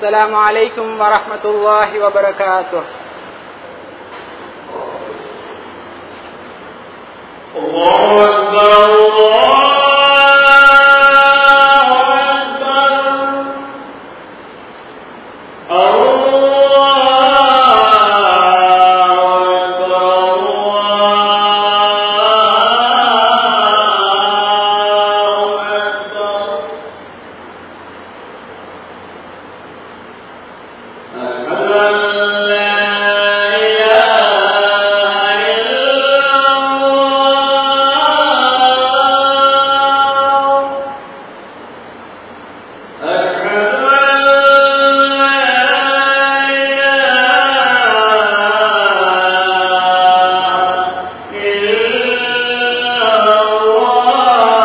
السلام عليكم ورحمة الله وبركاته الله أكبر الله أكبر الله أكبر الله أكبر أشهد أن لا إله إلا الله أشهد أن لا إله إلا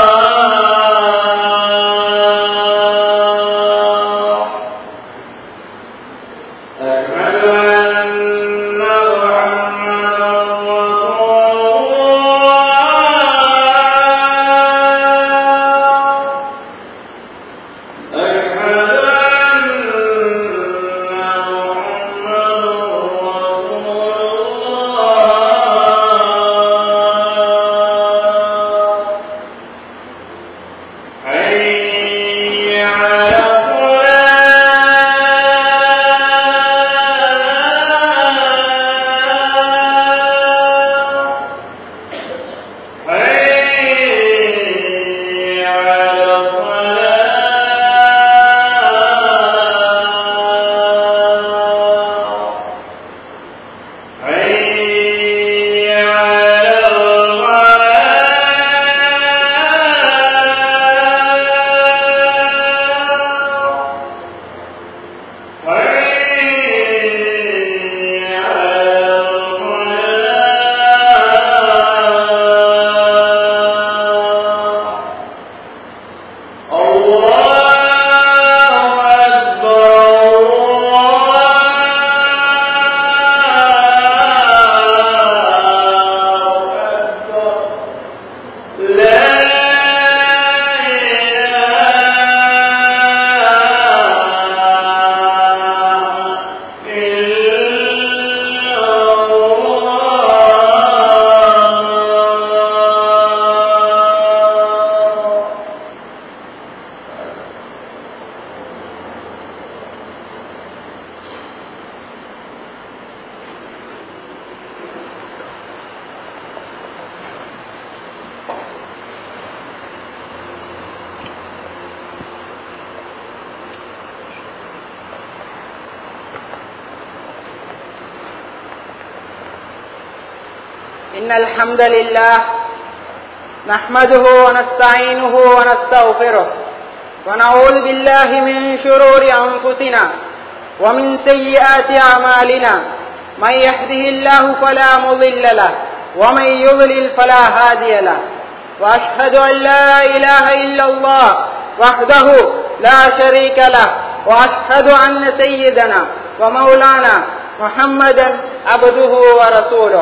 الله أشهد أن محمدا رسول الله أشهد أن محمدا رسول الله حي على الصلاة حي على الصلاة حي على الفلاح حي على الفلاح الله أكبر الله أكبر لا إله إلا الله إن الحمد لله نحمده ونستعينه ونستغفره ونعوذ بالله من شرور أنفسنا ومن سيئات أعمالنا من يهده الله فلا مضل له ومن يضلل فلا هادي له وأشهد أن لا إله إلا الله وحده لا شريك له وأشهد أن سيدنا ومولانا محمدا عبده ورسوله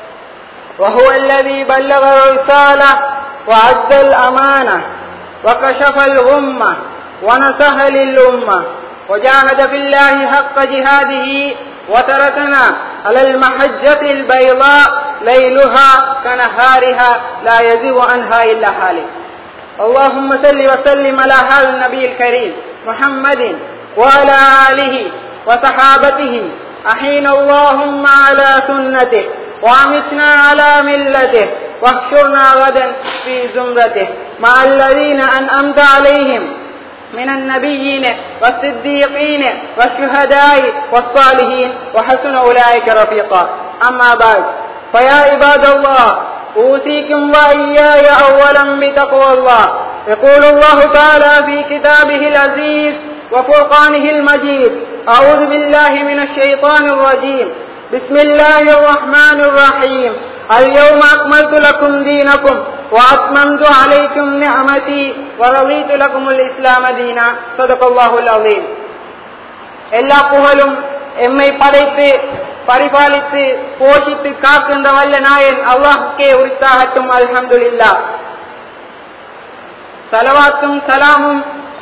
وهو الذي بلغ الرسالة وعد الأمانة وكشف الغمة ونصح للأمة وجاهد في الله حق جهاده وتركنا على المحجة البيضاء ليلها كنهارها لا يزيغ عنها إلا حالك اللهم صل وسلم على هذا النبي الكريم محمد وعلى آله وصحابته أحين اللهم على سنته وأمتنا على ملته واحشرنا غدا في زمرته مع الذين أنأمت عليهم من النبيين والصديقين والشهداء والصالحين وحسن أولئك رفيقا أما بعد فيا عباد الله أوصيكم وإياي أولا بتقوى الله يقول الله تعالى في كتابه العزيز وفرقانه المجيد أعوذ بالله من الشيطان الرجيم بسم الله الرحمن الرحيم اليوم أكملت لكم دينكم وأتممت عليكم نعمتي ورضيت لكم الإسلام دينا صدق الله العظيم எல்லா புகழும் எம்மை படைத்து பரிபாலித்து போஷித்து காக்கின்ற வல்ல நாயன் அல்லாஹுக்கே உரித்தாகட்டும் அல்ஹம்துலில்லா சலவாத்தும் சலாமும்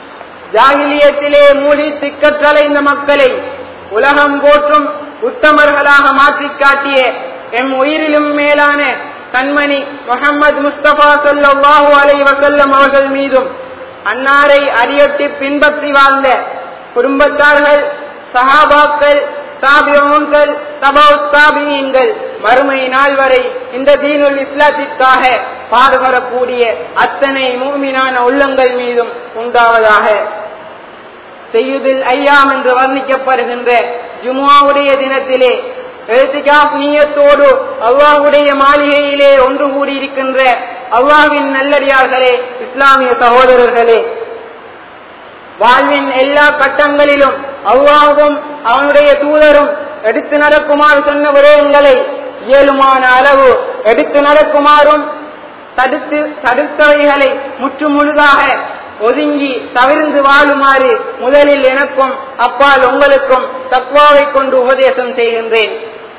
ஜாகிலியத்திலே மூழ்கி திக்கற்றலைந்த மக்களை உலகம் போற்றும் உத்தமர்களாக மாற்றிக் காட்டிய எம் உயிரிலும் மேலான கண்மணி முகமது முஸ்தபா ஸல்லல்லாஹு அலைஹி வஸல்லம் அவர்கள் மீதும் அன்னாரை அறியொட்டி பின்பற்றி வாழ்ந்த குடும்பத்தார்கள் சஹாபாக்கள் தாபியோன்கள் தபவுத் தாபியீன்கள் மறுமை நாள் வரை இந்த தீனுல் இஸ்லாத்திற்காக பாடுபடக்கூடிய அத்தனை மூமினான உள்ளங்கள் மீதும் உண்டாவதாக செய்யுதில் ஐயாம் என்று வர்ணிக்கப்படுகின்ற ஜுமுவாவுடைய தினத்திலே எழுத்துக்காப் நீயத்தோடு அல்லாஹுடைய மாளிகையிலே ஒன்று கூடியிருக்கின்ற அல்லாஹ்வின் நல்லடியார்களே இஸ்லாமிய சகோதரர்களே வாழ்வின் எல்லா கட்டங்களிலும் அல்லாஹும் அவனுடைய தூதரும் எடுத்து நடக்குமாறு சொன்ன விடயங்களை இயலுமான அளவு எடுத்து நடக்குமாறும் தடுத்து தடுத்தவைகளை முற்று முழுதாக ஒதுங்கி தவிர்ந்து வாழுமாறு முதலில் எனக்கும் அப்பால் உங்களுக்கும் தக்வாவை கொண்டு உபதேசம் செய்கின்றேன்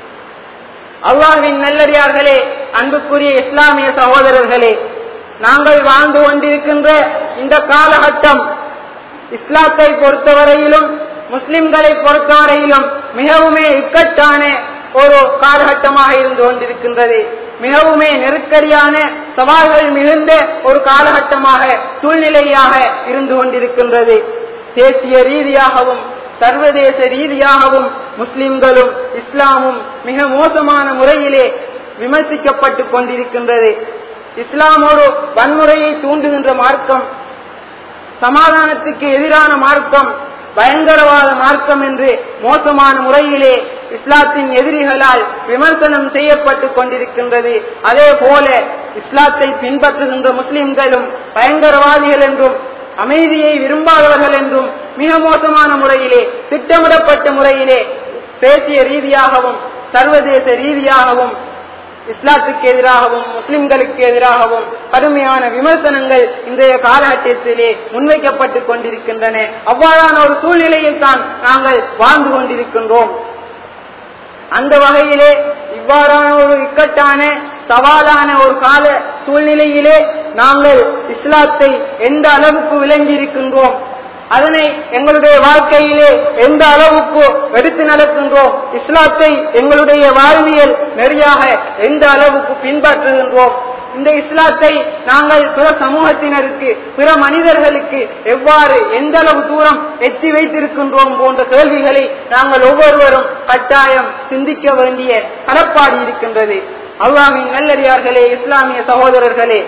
அல்லாஹ்வின் நல்லடியார்களே அன்புக்குரிய இஸ்லாமிய சகோதரர்களே நாங்கள் வாழ்ந்து கொண்டிருக்கின்ற இந்த காலகட்டம் இஸ்லாத்தை பொறுத்தவரையிலும் முஸ்லிம்களை பொறுத்தவரையிலும் மிகவுமே இக்கட்டான ஒரு காலகட்டமாக இருந்து கொண்டிருக்கின்றது மிகவுமே நெருக்கடியான சவால்கள் மிகுந்த ஒரு காலகட்டமாக சூழ்நிலையாக இருந்து கொண்டிருக்கின்றது தேசிய ரீதியாகவும் சர்வதேச ரீதியாகவும் முஸ்லிம்களும் இஸ்லாமும் மிக மோசமான முறையிலே விமர்சிக்கப்பட்டு கொண்டிருக்கின்றது இஸ்லாம் ஒரு வன்முறையை தூண்டுகின்ற மார்க்கம் சமாதானத்துக்கு எதிரான மார்க்கம் பயங்கரவாத மார்க்கம் என்று மோசமான முறையிலே இஸ்லாத்தின் எதிரிகளால் விமர்சனம் செய்யப்பட்டு கொண்டிருக்கின்றது அதே போல இஸ்லாத்தை பின்பற்றுகின்ற முஸ்லிம்களும் பயங்கரவாதிகள் என்றும் அமைதியை விரும்பாதவர்கள் என்றும் மிக மோசமான முறையிலே திட்டமிடப்பட்ட முறையிலே தேசிய ரீதியாகவும் சர்வதேச ரீதியாகவும் இஸ்லாத்துக்கு எதிராகவும் முஸ்லிம்களுக்கு எதிராகவும் கடுமையான விமர்சனங்கள் இன்றைய காலகட்டத்திலே முன்வைக்கப்பட்டுக் கொண்டிருக்கின்றன அவ்வாறான ஒரு சூழ்நிலையில் தான் நாங்கள் வாழ்ந்து கொண்டிருக்கின்றோம் அந்த வகையிலே இவ்வாறான ஒரு இக்கட்டான சவாலான ஒரு கால சூழ்நிலையிலே நாங்கள் இஸ்லாத்தை எந்த அளவுக்கு விளங்கி இருக்கின்றோம் அதனை எங்களுடைய வாழ்க்கையிலே எந்த அளவுக்கு எடுத்து நடக்கின்றோம் இஸ்லாத்தை எங்களுடைய வாழ்வியல் நெறியாக எந்த அளவுக்கு பின்பற்றுகின்றோம் இந்த இஸ்லாத்தை நாங்கள் பிற சமூகத்தினருக்கு பிற மனிதர்களுக்கு எவ்வாறு எந்த அளவு தூரம் எத்தி வைத்திருக்கின்றோம் போன்ற கேள்விகளை நாங்கள் ஒவ்வொருவரும் கட்டாயம் சிந்திக்க வேண்டிய கடப்பாடு இருக்கின்றது அல்லாஹின் நல்லடியார்களே இஸ்லாமிய சகோதரர்களே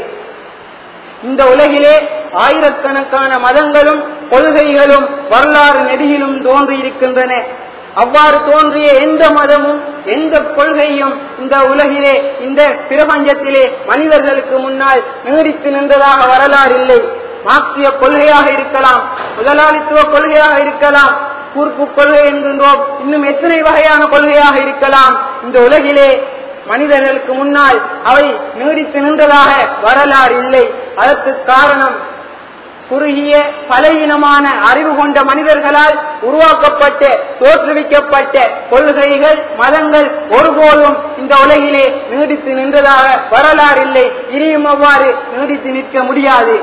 இந்த உலகிலே ஆயிரக்கணக்கான மதங்களும் கொள்கைகளும் வரலாறு நெறியிலும் தோன்றி இருக்கின்றன அவ்வாறு தோன்றிய எந்த மதமும் எந்த கொள்கையும் இந்த உலகிலே இந்த பிரபஞ்சத்திலே மனிதர்களுக்கு முன்னால் நீடித்து நின்றதாக வரலாறு இல்லை மார்க்சிய கொள்கையாக இருக்கலாம் முதலாளித்துவ கொள்கையாக இருக்கலாம் கூர்ப்பு கொள்கை என்கின்றோம் இன்னும் எத்தனை வகையான கொள்கையாக இருக்கலாம் இந்த உலகிலே மனிதர்களுக்கு முன்னால் அவை நீடித்து நின்றதாக வரலாறு இல்லை அதற்கு காரணம் குறுகிய பலவீனமான அறிவு கொண்ட மனிதர்களால் உருவாக்கப்பட்ட தோற்றுவிக்கப்பட்ட கொள்கைகள் மதங்கள் ஒருபோதும் இந்த உலகிலே நீடித்து நின்றதாக வரலாறு இல்லை இனியும் அவ்வாறு நீடித்து நிற்க முடியாது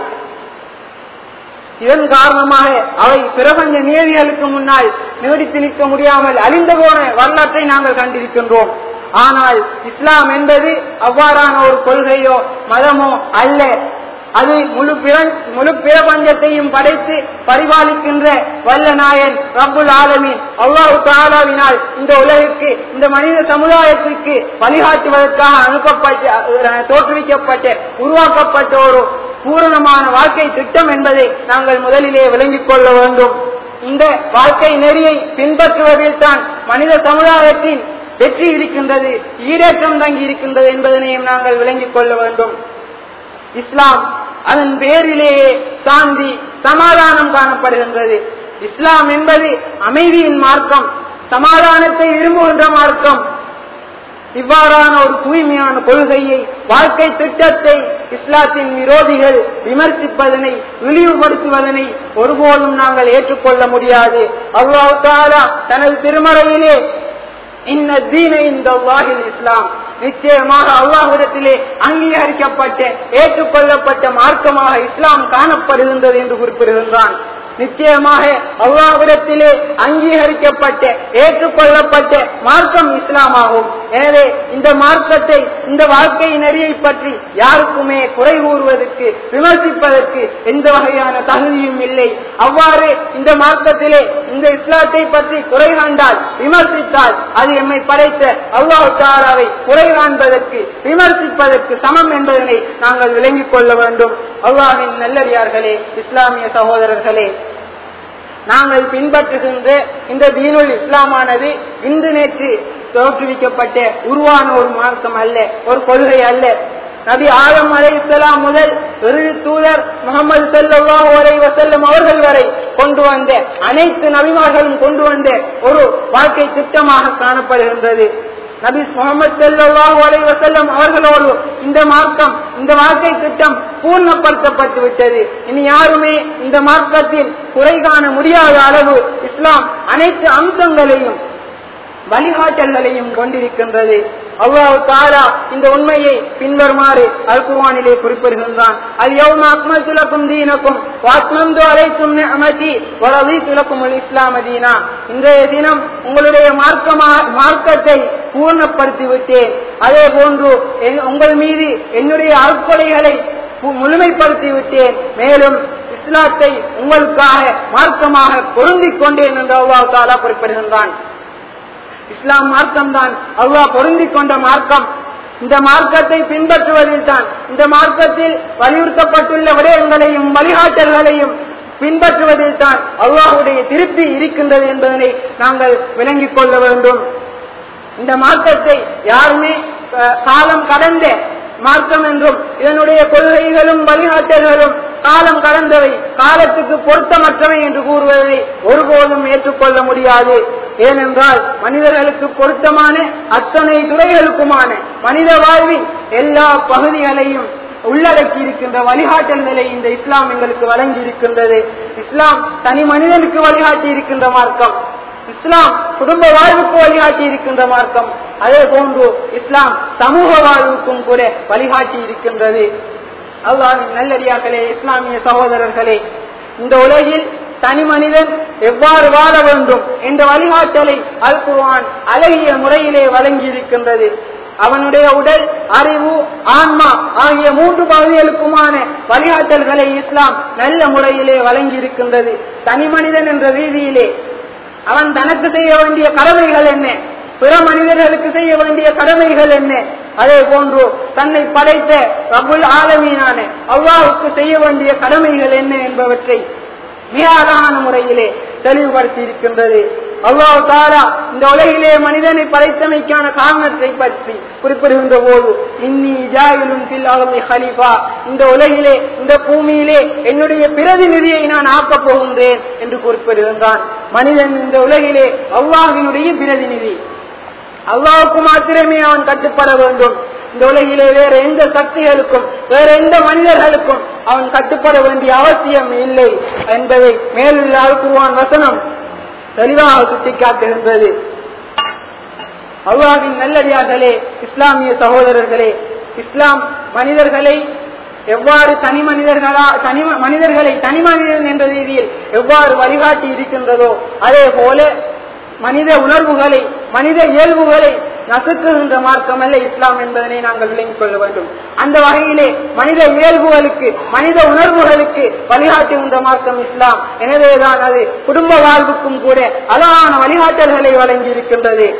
இதன் காரணமாக அவை பிரபஞ்ச நியதிகளுக்கு முன்னால் நீடித்து நிற்க முடியாமல் அழிந்து போன வரலாற்றை நாங்கள் கண்டிருக்கின்றோம் ஆனால் இஸ்லாம் என்பது அவ்வாறான ஒரு கொள்கையோ மதமோ அல்ல அது முழு பிற- முழு பிரபஞ்சத்தையும் படைத்து பரிபாலிக்கின்ற வல்ல நாயன் ரப்புல் ஆலமீன் அல்லாஹு தாலாவினால் இந்த உலகிற்கு இந்த மனித சமுதாயத்திற்கு வழிகாட்டுவதற்காக அனுப்பப்பட்ட அஹ், தோற்றுவிக்கப்பட்ட உருவாக்கப்பட்ட ஒரு பூரணமான வாழ்க்கை திட்டம் என்பதை நாங்கள் முதலிலே விளங்கிக் கொள்ள வேண்டும் இந்த வாழ்க்கை நெறியை பின்பற்றுவதில் தான் மனித சமுதாயத்தின் வெற்றி இருக்கின்றது ஈரேற்றம் தங்கி இருக்கின்றது என்பதனையும் நாங்கள் விளங்கிக் கொள்ள வேண்டும் இஸ்லாம் அதன் பேரிலேயே சாந்தி சமாதானம் காணப்படுகின்றது இஸ்லாம் என்பது அமைதியின் மார்க்கம் சமாதானத்தை விரும்புகின்ற மார்க்கம் இவ்வாறான ஒரு தூய்மையான கொள்கையை வாழ்க்கை திட்டத்தை இஸ்லாத்தின் விரோதிகள் விமர்சிப்பதனை இழிவுபடுத்துவதனை ஒருபோதும் நாங்கள் ஏற்றுக்கொள்ள முடியாது அல்லாஹ் தாலா தனது திருமறையிலே இன்ன தீன இந்த அல்லாஹில் இஸ்லாம் நிச்சயமாக அல்லாஹ்விடத்திலே அங்கீகரிக்கப்பட்ட ஏற்றுக்கொள்ளப்பட்ட மார்க்கமாக இஸ்லாம் காணப்படுகின்றது என்று குறிப்பிடுகின்றான் நிச்சயமாக அல்லாவிடத்திலே அங்கீகரிக்கப்பட்ட ஏற்றுக்கொள்ளப்பட்ட மார்க்கம் இஸ்லாமாகும் எனவே இந்த மார்க்கத்தை இந்த வாழ்க்கை நெறியை பற்றி யாருக்குமே குறை கூறுவதற்கு விமர்சிப்பதற்கு எந்த வகையான தகுதியும் இல்லை அவ்வாறு இந்த மார்க்கத்திலே இந்த இஸ்லாத்தை பற்றி குறை காண்டால் விமர்சித்தால் அது எம்மை படைத்த அல்லாஹ் தாராவை குறை காண்பதற்கு விமர்சிப்பதற்கு சமம் என்பதனை நாங்கள் விளங்கிக் கொள்ள வேண்டும் அல்லாஹின் நல்லடியார்களே இஸ்லாமிய சகோதரர்களே நாங்கள் பின்பற்றுகின்ற இந்த தீனுல் இஸ்லாமானது இன்று நேற்று தோற்றுவிக்கப்பட்ட உருவான ஒரு மார்க்கம் அல்ல ஒரு கொள்கை அல்ல நபி ஆலம் அலை இஸ்லாம் முதல் இறுதி தூதர் முகமது சல்லாஹூ அலை வசல்லம் அவர்கள் வரை கொண்டு வந்த அனைத்து நபிமார்களும் கொண்டு வந்த ஒரு வாழ்க்கை திட்டமாக காணப்படுகின்றது நபி முகமது சல்லாஹூ அலை வசல்லம் அவர்களோடு இந்த மார்க்கம் இந்த வாழ்க்கை திட்டம் பூர்ணப்படுத்தப்பட்டு விட்டது இனி யாருமே இந்த மார்க்கத்தில் குறை காண முடியாத அளவு இஸ்லாம் அனைத்து அம்சங்களையும் வழிகாட்டல்களையும் கொண்டிருக்கின்றது அல்லாஹ் தாரா இந்த உண்மையை பின்வருமாறு அல் குர்வானிலே குறிப்பிடுகின்றான் அது யௌம அக்மல் துலக்கும் தீனக்கும் வாத்மந்து அழைக்கும் அமதி வரவி துலக்கும் இஸ்லாம தீனா இன்றைய தினம் உங்களுடைய மார்க்கமா மார்க்கத்தை பூர்ணப்படுத்தி விட்டேன் அதே போன்று என்- உங்கள் மீது என்னுடைய அற்கொலைகளை முழுமைப்படுத்தி விட்டேன் மேலும் இஸ்லாத்தை உங்களுக்காக மார்க்கமாக பொருந்திக் கொண்டேன் என்று அல்லாஹ் தாலா குறிப்பிடுகின்றான் இஸ்லாம் மார்க்கம் தான் அல்லாஹ் பொருந்திக் கொண்ட மார்க்கம் இந்த மார்க்கத்தை பின்பற்றுவதில் தான் இந்த மார்க்கத்தில் வலியுறுத்தப்பட்டுள்ள விடயங்களையும் வழிகாட்டல்களையும் பின்பற்றுவதில் தான் அல்லாஹுடைய திருப்தி இருக்கின்றது என்பதனை நாங்கள் விளங்கிக் கொள்ள வேண்டும் இந்த மார்க்கத்தை யாருமே அஹ், காலம் கடந்த மார்க்கம் என்றும் இதனுடைய கொள்கைகளும் வழிகாட்டல்களும் காலம் கடந்தவை காலத்துக்கு பொருத்தமற்றவை என்று கூறுவதை ஒருபோதும் ஏற்றுக்கொள்ள முடியாது ஏனென்றால் மனிதர்களுக்கு பொருத்தமான அத்தனை துறைகளுக்குமான மனித வாழ்வின் எல்லா பகுதிகளையும் உள்ளடக்கி இருக்கின்ற வழிகாட்டல்களை இந்த இஸ்லாம் எங்களுக்கு வழங்கி இருக்கின்றது இஸ்லாம் தனி மனிதனுக்கு வழிகாட்டி இருக்கின்ற மார்க்கம் இஸ்லாம் குடும்ப வாழ்வுக்கு வழிகாட்டி இருக்கின்ற மார்க்கம் அதே போன்று இஸ்லாம் சமூக வாழ்வுக்கும் கூட வழிகாட்டி இருக்கின்றது அல்லாஹின் நல்லடியார்களே இஸ்லாமிய சகோதரர்களே இந்த உலகில் தனி மனிதன் எவ்வாறு வாழ வேண்டும் என்ற வழிகாட்டலை அல் குர்ஆன் அழகிய முறையிலே வழங்கி இருக்கின்றது அவனுடைய உடல் அறிவு ஆன்மா ஆகிய மூன்று பகுதிகளுக்குமான வழிகாட்டல்களை இஸ்லாம் நல்ல முறையிலே வழங்கி இருக்கின்றது தனி மனிதன் என்ற ரீதியிலே அவன் தனக்கு செய்ய வேண்டிய கடமைகள் என்ன பிற மனிதர்களுக்கு செய்ய வேண்டிய கடமைகள் என்ன அதே போன்று தன்னை படைத்த ரபுல் ஆலமீனான அல்லாஹுக்கு செய்ய வேண்டிய கடமைகள் என்ன என்பவற்றை மிக அழகான முறையிலே தெளிவுபடுத்தி இருக்கின்றது அல்லாஹ் தாரா இந்த உலகிலே மனிதனை படைத்தமைக்கான காரணத்தை பற்றி குறிப்பிடுகின்ற போது இன்னி ஜாயிலும் பில்லாலும் ஹலீஃபா இந்த உலகிலே இந்த பூமியிலே என்னுடைய பிரதிநிதியை நான் ஆக்கப் போகின்றேன் என்று குறிப்பிடுகின்றான் மனிதன் இந்த உலகிலே அல்லாஹினுடைய பிரதிநிதி அல்லாவுக்கு மாத்திரமே அவன் கட்டுப்பட வேண்டும் இந்த உலகிலே வேற எந்த சக்திகளுக்கும் வேற எந்த மனிதர்களுக்கும் அவன் கட்டுப்பட வேண்டிய அவசியம் இல்லை என்பதை மேலுள்ள அல்குவான் வசனம் தெளிவாக சுட்டிக்காட்டுகின்றது அல்லாவின் நல்லடியார்களே இஸ்லாமிய சகோதரர்களே இஸ்லாம் மனிதர்களை எவ்வாறு தனி மனிதர்களா தனி மனிதர்களை தனி மனிதன் என்ற ரீதியில் எவ்வாறு வழிகாட்டி இருக்கின்றதோ அதே போல மனித உணர்வுகளை மனித இயல்புகளை நசுக்குகின்ற மார்க்கம் அல்ல இஸ்லாம் என்பதனை நாங்கள் விளங்கிக் கொள்ள வேண்டும் அந்த வகையிலே மனித இயல்புகளுக்கு மனித உணர்வுகளுக்கு வழிகாட்டுகின்ற மார்க்கம் இஸ்லாம் எனவேதான் அது குடும்ப வாழ்வுக்கும் கூட அழகான வழிகாட்டல்களை வழங்கி இருக்கின்றது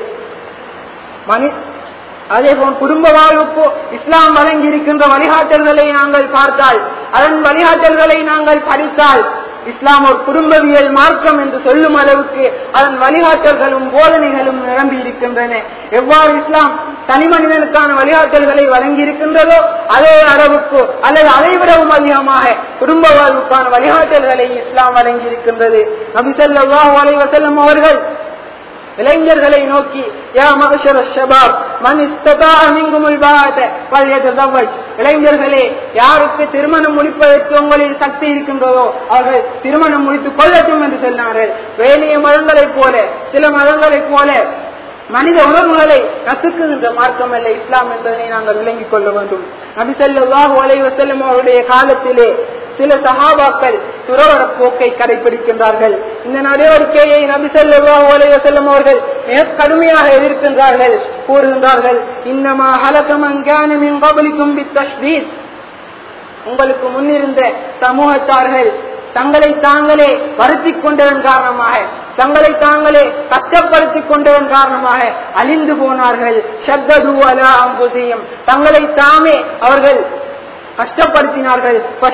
மனி அதே போல் குடும்ப வாழ்வுக்கு இஸ்லாம் வழங்கி இருக்கின்ற வழிகாட்டல்களை நாங்கள் பார்த்தால் அதன் வழிகாட்டல்களை நாங்கள் படித்தால் இஸ்லாம் ஒரு குடும்பவியல் மார்க்கம் என்று சொல்லும் அளவுக்கு அதன் வழிகாட்டல்களும் போதனைகளும் நிரம்பி இருக்கின்றன எவ்வாறு இஸ்லாம் தனி மனிதனுக்கான வழிகாட்டல்களை வழங்கி இருக்கின்றதோ அதே அளவுக்கு அல்லது அதை விடவும் அதிகமாக குடும்ப வாழ்வுக்கான வழிகாட்டல்களை இஸ்லாம் வழங்கி இருக்கின்றது நபிசல்லாஹு அலைஹி வஸல்லம் அவர்கள் இளைஞர்களை நோக்கி யா மகஷர ஷபாப் மன் இஸ்ததா மின்குமுல் பாஅத ஃபல்யதஸவ்வஜ் இளைஞர்களே யாருக்கு திருமணம் முடிப்பதற்கு உங்களில் சக்தி இருக்கின்றதோ அவர்கள் திருமணம் முடித்துக் கொள்ளட்டும் என்று சொன்னார்கள் வேலைய மதங்களைப் போல சில மதங்களைப் போல மனித உணர்வுகளை நசுக்குகின்ற மார்க்கம் அல்ல இஸ்லாம் என்பதனை நாங்கள் விளங்கிக் கொள்ள வேண்டும் நபி ஸல்லல்லாஹு அலைஹி வஸல்லம் அவருடைய காலத்திலே சில சஹாபாக்கள் துறவர போக்கை கடைபிடிக்கின்றார்கள் இந்த நடவடிக்கையை நபி ஸல்லல்லாஹு அலைஹி வஸல்லம் அவர்கள் மிக கடுமையாக எதிர்க்கின்றார்கள் கூறுகின்றார்கள் இன்னமா ஹலகமன் கான மின் கபலிக்கும் பித்தஷ்தீத் உங்களுக்கு முன்னிருந்த சமூகத்தார்கள் தங்களை தாங்களே வருத்திக் கொண்டதன் காரணமாக தங்களை தாங்களே கஷ்டப்படுத்திக் கொண்டதன் காரணமாக அழிந்து போனார்கள் ஷத்தது அலா அம்புசியும் தங்களை தாமே அவர்கள் கஷ்டப்படுத்தினார்கள்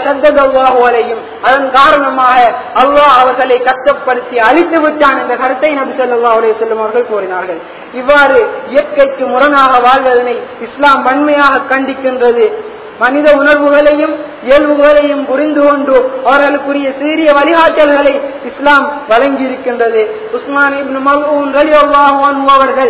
அலையும் அதன் காரணமாக அல்லாஹ் அவர்களை கஷ்டப்படுத்தி அழித்து விட்டான் என்ற கருத்தை நபி சொல்லா அலைய செல்லும் அவர்கள் கூறினார்கள் இவ்வாறு இயற்கைக்கு முரணாக வாழ்வதனை இஸ்லாம் வன்மையாக கண்டிக்கின்றது மனித உணர்வுகளையும் இயல்புகளையும் புரிந்து கொண்டு அவர்களுக்குரிய சீரிய வழிகாட்டல்களை இஸ்லாம் வழங்கியிருக்கின்றது உஸ்மான் இப்னு மல்ஊன் ரலியல்லாஹு அன்ஹு அவர்கள்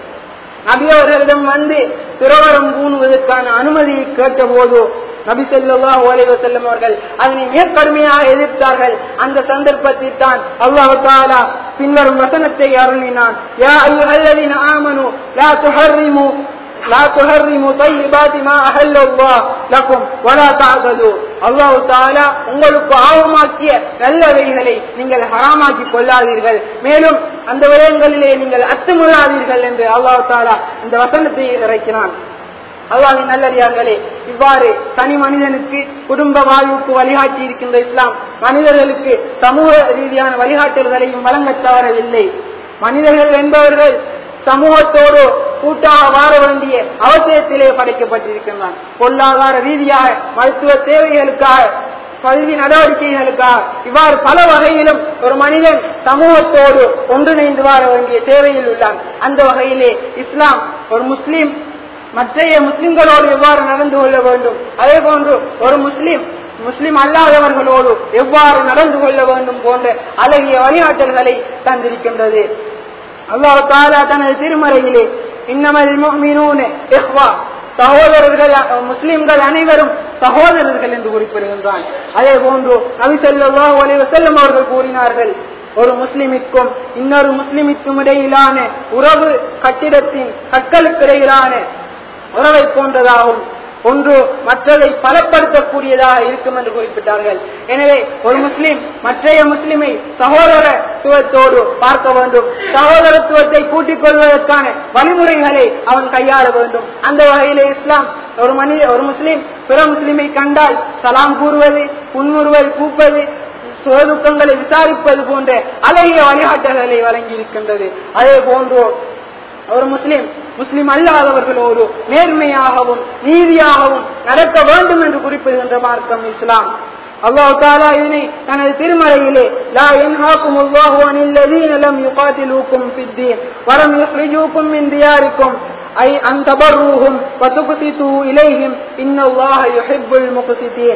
நபி அவர்களிடம் வந்து துறவரம் பூணுவதற்கான அனுமதியை கேட்டபோது நபி ஸல்லல்லாஹு அலைஹி வஸல்லம் அவர்கள் அதனை மிக கடுமையாக எதிர்த்தார்கள் அந்த சந்தர்ப்பத்தில் தான் அல்லாஹ் தஆலா பின்வரும் வசனத்தை அருளினான் யா அய்யுஹல்லதீன ஆமனு லா துஹர்ரிமு لا تحرموا طيبات ما أحل الله لكم ولا تعتدوا அல்லாஹ் தாலா உங்களுக்கு ஆவமாக்கிய நல்லவைகளை நீங்கள் ஹராமாக்கி கொள்ளாதீர்கள் மேலும் அந்த விடயங்களிலே நீங்கள் அத்துமுறாதீர்கள் என்று அல்லாஹ் தாலா இந்த வசனத்தை இறக்கினான் அல்லாவின் நல்லடியார்களே இவ்வாறு தனி மனிதனுக்கு குடும்ப வாழ்வுக்கு வழிகாட்டி இருக்கின்ற இஸ்லாம் மனிதர்களுக்கு சமூக ரீதியான வழிகாட்டல்களையும் வழங்கத் தவறவில்லை மனிதர்கள் என்பவர்கள் சமூகத்தோடு கூட்டாக வாழ வேண்டிய அவசியத்திலே படைக்கப்பட்டிருக்கின்றான் பொருளாதார ரீதியாக மருத்துவ தேவைகளுக்காக கல்வி நடவடிக்கைகளுக்காக இவ்வாறு பல வகையிலும் ஒரு மனிதன் சமூகத்தோடு ஒன்றிணைந்து வாழ வேண்டிய தேவையில் உள்ளான் அந்த வகையிலே இஸ்லாம் ஒரு முஸ்லீம் மற்றைய முஸ்லிம்களோடு எவ்வாறு நடந்து கொள்ள வேண்டும் அதே போன்று ஒரு முஸ்லீம் முஸ்லிம் அல்லாதவர்களோடு எவ்வாறு நடந்து கொள்ள வேண்டும் போன்ற அழகிய வழிகாட்டல்களை தந்திருக்கின்றது அல்லாஹ் தாலா தனது திருமறையிலே இன்னமல் முஃமினூன இஹ்வா சகோதரர்கள் முஸ்லிம்கள் அனைவரும் சகோதரர்கள் என்று குறிப்பிடுகின்றான் அதே போன்று நபி ஸல்லல்லாஹு அலைஹி வஸல்லம் அவர்கள் கூறினார்கள் ஒரு முஸ்லிமிற்கும் இன்னொரு முஸ்லிமிற்கும் இடையிலான உறவு கட்டிடத்தின் கற்களுக்கு இடையிலான உறவை போன்றதாகும் ஒன்று மற்றதை பலப்படுத்தக்கூடியதாக இருக்கும் என்று குறிப்பிட்டார்கள் எனவே ஒரு முஸ்லிம் மற்றைய முஸ்லிமை சகோதரத்துவத்தோடு பார்க்க வேண்டும் சகோதரத்துவத்தை கூட்டிக் கொள்வதற்கான வழிமுறைகளை அவன் கையாள வேண்டும் அந்த வகையிலே இஸ்லாம் ஒரு மனித ஒரு முஸ்லிம் பிற முஸ்லிமை கண்டால் சலாம் கூறுவது புன்முறுவது கூப்பது சுகதுக்கங்களை விசாரிப்பது போன்ற அழகிய வழிகாட்டல்களை வழங்கி இருக்கின்றது அதே போன்று ஒரு முஸ்லிம் முஸ்லிம் அல்லாதவர்களோடு நேர்மையாகவும் நீதியாகவும் நடக்க வேண்டும் என்று குறிப்பிடுகின்ற மார்க்கம் இஸ்லாம் அல்லாஹ் தாலா இதனை தனது திருமறையிலே லா ينهاكم الله عن الذين لم يقاتلوكم في الدين ولم يخرجوكم من دياركم أي أن تبروهم وتقسطوا إليهم إن الله يحب المقسطين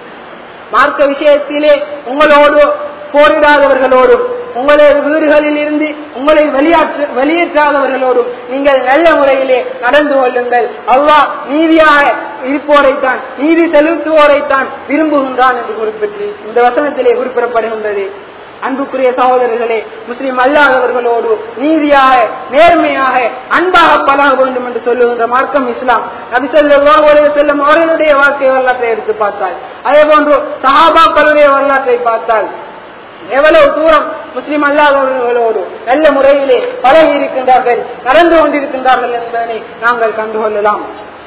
மார்க்க விஷயத்திலே உங்களோடு போரிடாதவர்களோடும் உங்களது வீடுகளில் இருந்து உங்களை வெளியாற்ற வெளியேற்றாதவர்களோடும் நீங்கள் நல்ல முறையிலே நடந்து கொள்ளுங்கள் அல்லாஹ் நீதியாக இருப்போரைத்தான் நீதி செலுத்துவோரைத்தான் விரும்புகின்றான் என்று குறிப்பிட்டு இந்த வசனத்திலே குறிப்பிடப்படுகின்றது அன்புக்குரிய சகோதரர்களே முஸ்லிம் அல்லாதவர்களோடு நீதியாக நேர்மையாக அன்பாக பழக வேண்டும் என்று சொல்லுகின்ற மார்க்கம் இஸ்லாம் நபிசல்லாஹ் செல்லும் அவர்களுடைய வாழ்க்கை வரலாற்றை எடுத்து பார்த்தால் அதே போன்று சஹாபாக்களுடைய வரலாற்றை பார்த்தால் எவ்வளவு தூரம் முஸ்லிம் அல்லாதவர்களோடு நல்ல முறையிலே பழகி இருக்கின்றார்கள் நடந்து கொண்டிருக்கின்றார்கள் என்பதனை நாங்கள் கண்டுகொள்ளலாம்